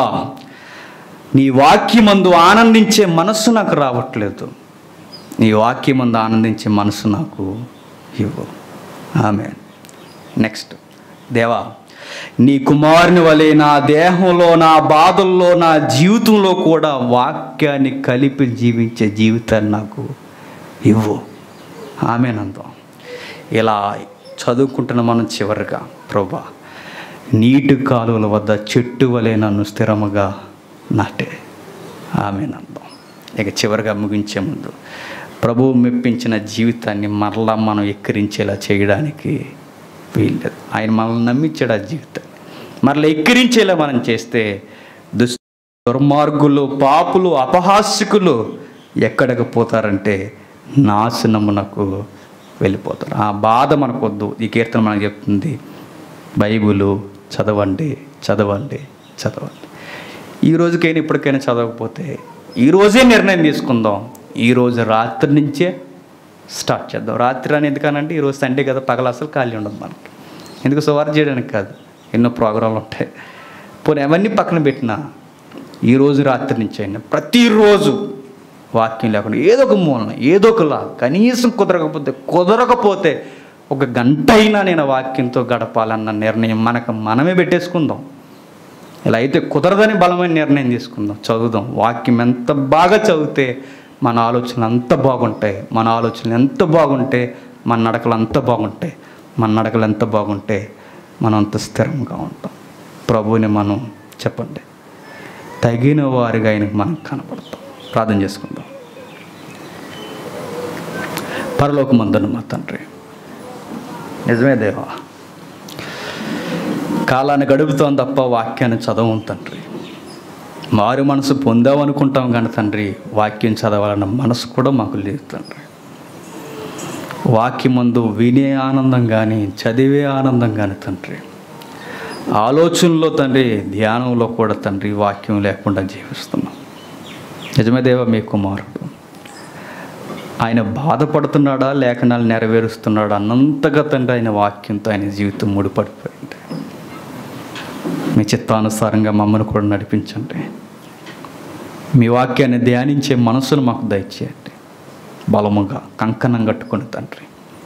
నీ వాక్యమందు ఆనందించే మనస్సు నాకు రావట్లేదు నీ వాక్యమందు ఆనందించే మనసు నాకు ఇవ్వు ఆమె నెక్స్ట్ దేవా నీ కుమారుని వలె నా దేహంలో నా బాధల్లో నా జీవితంలో కూడా వాక్యాన్ని కలిపి జీవించే జీవితాన్ని నాకు ఇవ్వు ఆమెనందాం ఇలా చదువుకుంటున్న మనం చివరిగా ప్రభా నీటి కాలువల వద్ద చెట్టు వలె నన్ను స్థిరముగా నాటే ఆమెనందాం ఇక చివరిగా ముగించే ముందు ప్రభువు మెప్పించిన జీవితాన్ని మరలా మనం ఎక్కిరించేలా చేయడానికి వీల్లేదు ఆయన మనల్ని నమ్మించాడు ఆ జీవితాన్ని మరలా ఎక్కిరించేలా మనం చేస్తే దుస్ దుర్మార్గులు పాపులు అపహాస్యకులు ఎక్కడికి పోతారంటే నాశనమునకు వెళ్ళిపోతారు ఆ బాధ మనకొద్దు ఈ కీర్తన మనకు చెప్తుంది బైబులు చదవండి చదవండి చదవండి ఈ రోజుకైనా ఇప్పటికైనా చదవకపోతే ఈ రోజే నిర్ణయం తీసుకుందాం ఈ రోజు రాత్రి నుంచే స్టార్ట్ చేద్దాం రాత్రి అని ఎందుకనంటే ఈరోజు సండే కదా పగల అసలు ఖాళీ ఉండదు మనకి ఎందుకు సువార్ చేయడానికి కాదు ఎన్నో ప్రోగ్రాంలు ఉంటాయి పోనీ అవన్నీ పక్కన పెట్టినా ఈ రోజు రాత్రి నుంచి అయినా ప్రతిరోజు వాక్యం లేకుండా ఏదో ఒక మూలన ఏదో ఒకలా కనీసం కుదరకపోతే కుదరకపోతే ఒక గంట అయినా నేను ఆ వాక్యంతో గడపాలన్న నిర్ణయం మనకు మనమే పెట్టేసుకుందాం ఇలా అయితే కుదరదని బలమైన నిర్ణయం తీసుకుందాం చదువుదాం వాక్యం ఎంత బాగా చదివితే మన ఆలోచనలు అంత బాగుంటాయి మన ఆలోచనలు ఎంత బాగుంటే మన నడకలు అంత బాగుంటాయి మన నడకలు ఎంత బాగుంటే మనం అంత స్థిరంగా ఉంటాం ప్రభువుని మనం చెప్పండి తగిన వారిగా ఆయనకు మనం కనపడతాం ప్రార్థన చేసుకుందాం పరలోకమందును మా తండ్రి నిజమే దేవా కాలాన్ని గడుపుతాం తప్ప వాక్యాన్ని చదవం తండ్రి మారు మనసు పొందామనుకుంటాం కానీ తండ్రి వాక్యం చదవాలన్న మనసు కూడా మాకు లేదు తండ్రి వాక్యమందు వినే ఆనందం కానీ చదివే ఆనందం కానీ తండ్రి ఆలోచనలో తండ్రి ధ్యానంలో కూడా తండ్రి వాక్యం లేకుండా జీవిస్తున్నాం నిజమే దేవ మీ కుమారుడు ఆయన బాధపడుతున్నాడా లేఖనాలు నెరవేరుస్తున్నాడా అన్నంతగా తండ్రి ఆయన వాక్యంతో ఆయన జీవితం ముడిపడిపోయింది మీ చిత్తానుసారంగా మమ్మల్ని కూడా నడిపించండి మీ వాక్యాన్ని ధ్యానించే మనసును మాకు దయచేయండి బలముగా కంకణం కట్టుకుని తండ్రి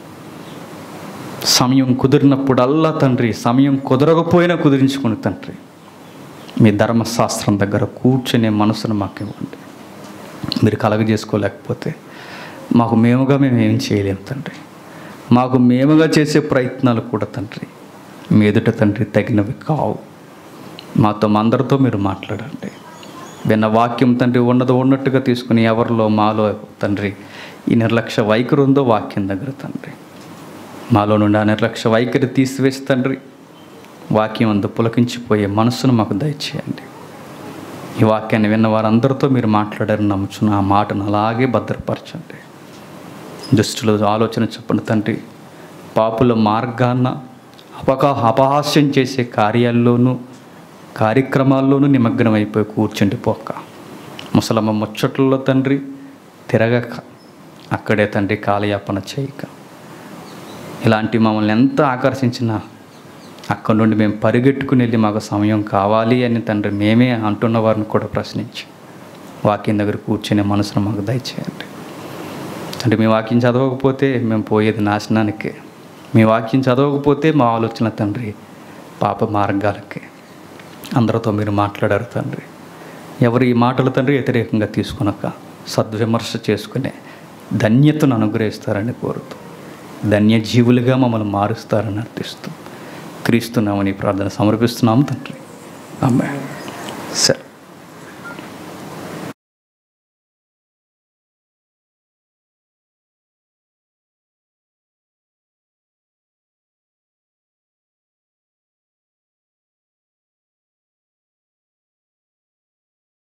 సమయం కుదిరినప్పుడల్లా తండ్రి సమయం కుదరకపోయినా కుదిరించుకుని తండ్రి మీ ధర్మశాస్త్రం దగ్గర కూర్చునే మనసును మాకు ఇవ్వండి మీరు కలగజేసుకోలేకపోతే మాకు మేముగా మేము ఏం చేయలేము తండ్రి మాకు మేముగా చేసే ప్రయత్నాలు కూడా తండ్రి మీ ఎదుట తండ్రి తగినవి కావు మాతో మా అందరితో మీరు మాట్లాడండి విన్న వాక్యం తండ్రి ఉన్నది ఉన్నట్టుగా తీసుకుని ఎవరిలో మాలో తండ్రి ఈ నిర్లక్ష్య వైఖరి ఉందో వాక్యం దగ్గర తండ్రి మాలో నుండి ఆ నిర్లక్ష్య వైఖరి తీసివేసి తండ్రి వాక్యం అందు పులకించిపోయే మనస్సును మాకు దయచేయండి ఈ వాక్యాన్ని విన్న వారందరితో మీరు మాట్లాడారని నమ్ముచున్న ఆ మాటను అలాగే భద్రపరచండి దుష్టుల ఆలోచన చెప్పండి తండ్రి పాపుల మార్గాన్న అపకా అపహాస్యం చేసే కార్యాల్లోనూ కార్యక్రమాల్లోనూ నిమగ్నం అయిపోయి కూర్చుండి పోక ముసలమ్మ ముచ్చట్లలో తండ్రి తిరగక అక్కడే తండ్రి కాలయాపన చేయక ఇలాంటి మమ్మల్ని ఎంత ఆకర్షించినా అక్కడి నుండి మేము పరిగెట్టుకుని వెళ్ళి మాకు సమయం కావాలి అని తండ్రి మేమే అంటున్న వారిని కూడా ప్రశ్నించి వాక్యం దగ్గర కూర్చునే మనసును మాకు దయచేయండి అంటే మీ వాక్యం చదవకపోతే మేము పోయేది నాశనానికే మీ వాక్యం చదవకపోతే మా ఆలోచన తండ్రి పాప మార్గాలకే అందరితో మీరు మాట్లాడారు తండ్రి ఎవరు ఈ మాటలు తండ్రి వ్యతిరేకంగా తీసుకునక సద్విమర్శ చేసుకునే ధన్యతను అనుగ్రహిస్తారని కోరుతూ ధన్యజీవులుగా మమ్మల్ని మారుస్తారని అర్థిస్తూ క్రీస్తున్నామని ప్రార్థన సమర్పిస్తున్నాము తండ్రి అమ్మాయి